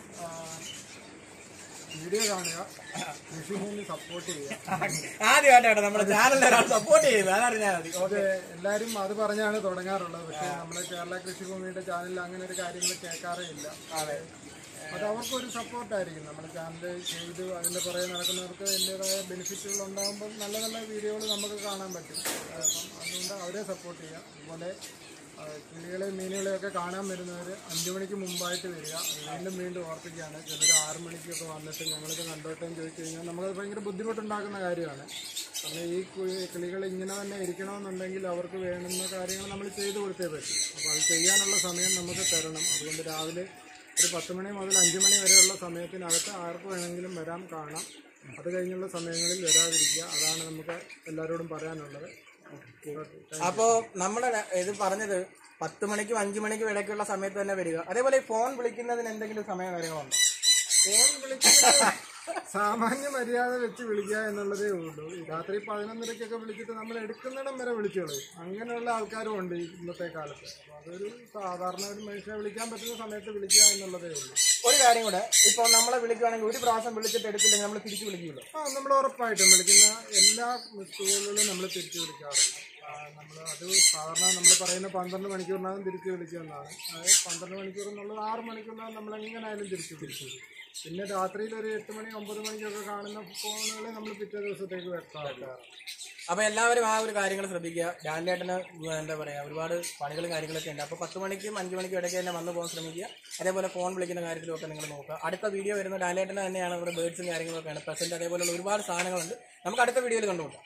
വീഡിയോ കാണുക കൃഷിഭൂമി സപ്പോർട്ട് ചെയ്യുക ആദ്യമായിട്ടാണ് നമ്മുടെ ചാനലിൽ ഒരാൾ സപ്പോർട്ട് ചെയ്തത് അതറിഞ്ഞാൽ മതി അത് എല്ലാവരും അത് പറഞ്ഞാണ് തുടങ്ങാറുള്ളത് പക്ഷേ നമ്മുടെ കേരള കൃഷിഭൂമിയുടെ ചാനലിൽ അങ്ങനെ ഒരു കാര്യങ്ങൾ കേൾക്കാറേ ഇല്ല അതെ അത് അവർക്കൊരു സപ്പോർട്ടായിരിക്കും നമ്മുടെ ചാനൽ ചെയ്ത് അതിൻ്റെ പുറകെ നടക്കുന്നവർക്ക് അതിൻ്റെതായ ബെനിഫിറ്റുകൾ ഉണ്ടാകുമ്പോൾ നല്ല നല്ല വീഡിയോകൾ നമുക്ക് കാണാൻ പറ്റും അപ്പം അതുകൊണ്ട് അവരെ സപ്പോർട്ട് ചെയ്യുക അതുപോലെ ആ, കിളികളെയും മീനുകളെയൊക്കെ കാണാൻ വരുന്നവർ അഞ്ചു മണിക്ക് മുമ്പായിട്ട് വരിക വീണ്ടും വീണ്ടും ഓർപ്പിക്കുകയാണ് ചിലർ ആറ് മണിക്കൊക്കെ വന്നിട്ട് ഞങ്ങളിത് കണ്ടോട്ടെ എന്ന് ചോദിച്ചു കഴിഞ്ഞാൽ നമുക്കത് ഭയങ്കര ബുദ്ധിമുട്ടുണ്ടാക്കുന്ന കാര്യമാണ് കാരണം ഈ കു- കിളികൾ ഇങ്ങനെ തന്നെ ഇരിക്കണമെന്നുണ്ടെങ്കിൽ അവർക്ക് വേണ്ടുന്ന കാര്യങ്ങൾ നമ്മൾ ചെയ്തു കൊടുത്തേ പറ്റും അപ്പോൾ അത് ചെയ്യാനുള്ള സമയം നമുക്ക് തരണം അതുകൊണ്ട് രാവിലെ ഒരു പത്ത് മണി മുതൽ അഞ്ച് മണി വരെയുള്ള സമയത്തിനകത്ത് ആർക്ക് വേണമെങ്കിലും വരാം കാണാം അത് കഴിഞ്ഞുള്ള സമയങ്ങളിൽ വരാതിരിക്കുക അതാണ് നമുക്ക് എല്ലാവരോടും പറയാനുള്ളത് അപ്പോ നമ്മുടെ ഇത് പറഞ്ഞത് പത്ത് മണിക്കും അഞ്ചു മണിക്കും ഇടയ്ക്കുള്ള സമയത്ത് തന്നെ വരിക അതേപോലെ ഈ ഫോൺ വിളിക്കുന്നതിന് എന്തെങ്കിലും സമയം കാര്യങ്ങളുണ്ടോ ഫോൺ വിളിക്കുന്നത് സാമാന്യ മര്യാദ വെച്ച് വിളിക്കുക എന്നുള്ളതേ ഉള്ളൂ ഈ രാത്രി പതിനൊന്നരക്കൊക്കെ വിളിച്ചിട്ട് നമ്മൾ എടുക്കുന്നിടം വരെ വിളിച്ചു കളയും അങ്ങനെയുള്ള ആൾക്കാരും ഉണ്ട് ഈ ഇന്നത്തെ കാലത്ത് അപ്പോൾ അതൊരു സാധാരണ ഒരു മനുഷ്യനെ വിളിക്കാൻ പറ്റുന്ന സമയത്ത് വിളിക്കുക എന്നുള്ളതേ ഉള്ളൂ ഒരു കാര്യം കൂടെ ഇപ്പൊ നമ്മളെ വിളിക്കുകയാണെങ്കിൽ ഒരു പ്രാവശ്യം വിളിച്ചിട്ട് എടുത്തില്ലെങ്കിൽ നമ്മൾ തിരിച്ചു വിളിക്കുമല്ലോ ആ നമ്മൾ ഉറപ്പായിട്ടും വിളിക്കുന്ന എല്ലാ സ്കൂളുകളിലും നമ്മൾ തിരിച്ചു വിളിക്കാറുണ്ട് നമ്മൾ അത് സാധാരണ നമ്മൾ പറയുന്ന പന്ത്രണ്ട് മണിക്കൂറിനകം തിരിച്ചു വിളിക്കുമെന്നാണ് അത് പന്ത്രണ്ട് മണിക്കൂർ എന്നുള്ളത് ആറ് മണിക്കൂറിനകം നമ്മൾ എങ്ങനെയായാലും തിരിച്ചു വിളിച്ചു പിന്നെ രാത്രിയിൽ ഒരു എട്ട് മണി ഒമ്പത് മണിക്കൊക്കെ കാണുന്ന ഫോണുകൾ നമ്മൾ പിറ്റേ ദിവസത്തേക്ക് വെക്കാറില്ല അപ്പൊ എല്ലാവരും ആ ഒരു കാര്യങ്ങൾ ശ്രദ്ധിക്കുക ഡാൻലേട്ടന് എന്താ പറയാ ഒരുപാട് പണികളും കാര്യങ്ങളൊക്കെ ഉണ്ട് അപ്പൊ പത്ത് മണിക്കും അഞ്ചു മണിക്കും ഇടയ്ക്ക് തന്നെ വന്നു പോകാൻ ശ്രമിക്കുക അതേപോലെ ഫോൺ വിളിക്കുന്ന കാര്യത്തിലൊക്കെ നിങ്ങൾ നോക്കുക അടുത്ത വീഡിയോ വരുന്ന ഡാൻലേട്ടന് തന്നെയാണ് ഇവിടെ ബേർഡ്സും കാര്യങ്ങളൊക്കെയാണ് പ്രസന്റ് അതേപോലെയുള്ള ഒരുപാട് സാധനങ്ങളുണ്ട് നമുക്ക് അടുത്ത വീഡിയോയിൽ കണ്ടുപോകാം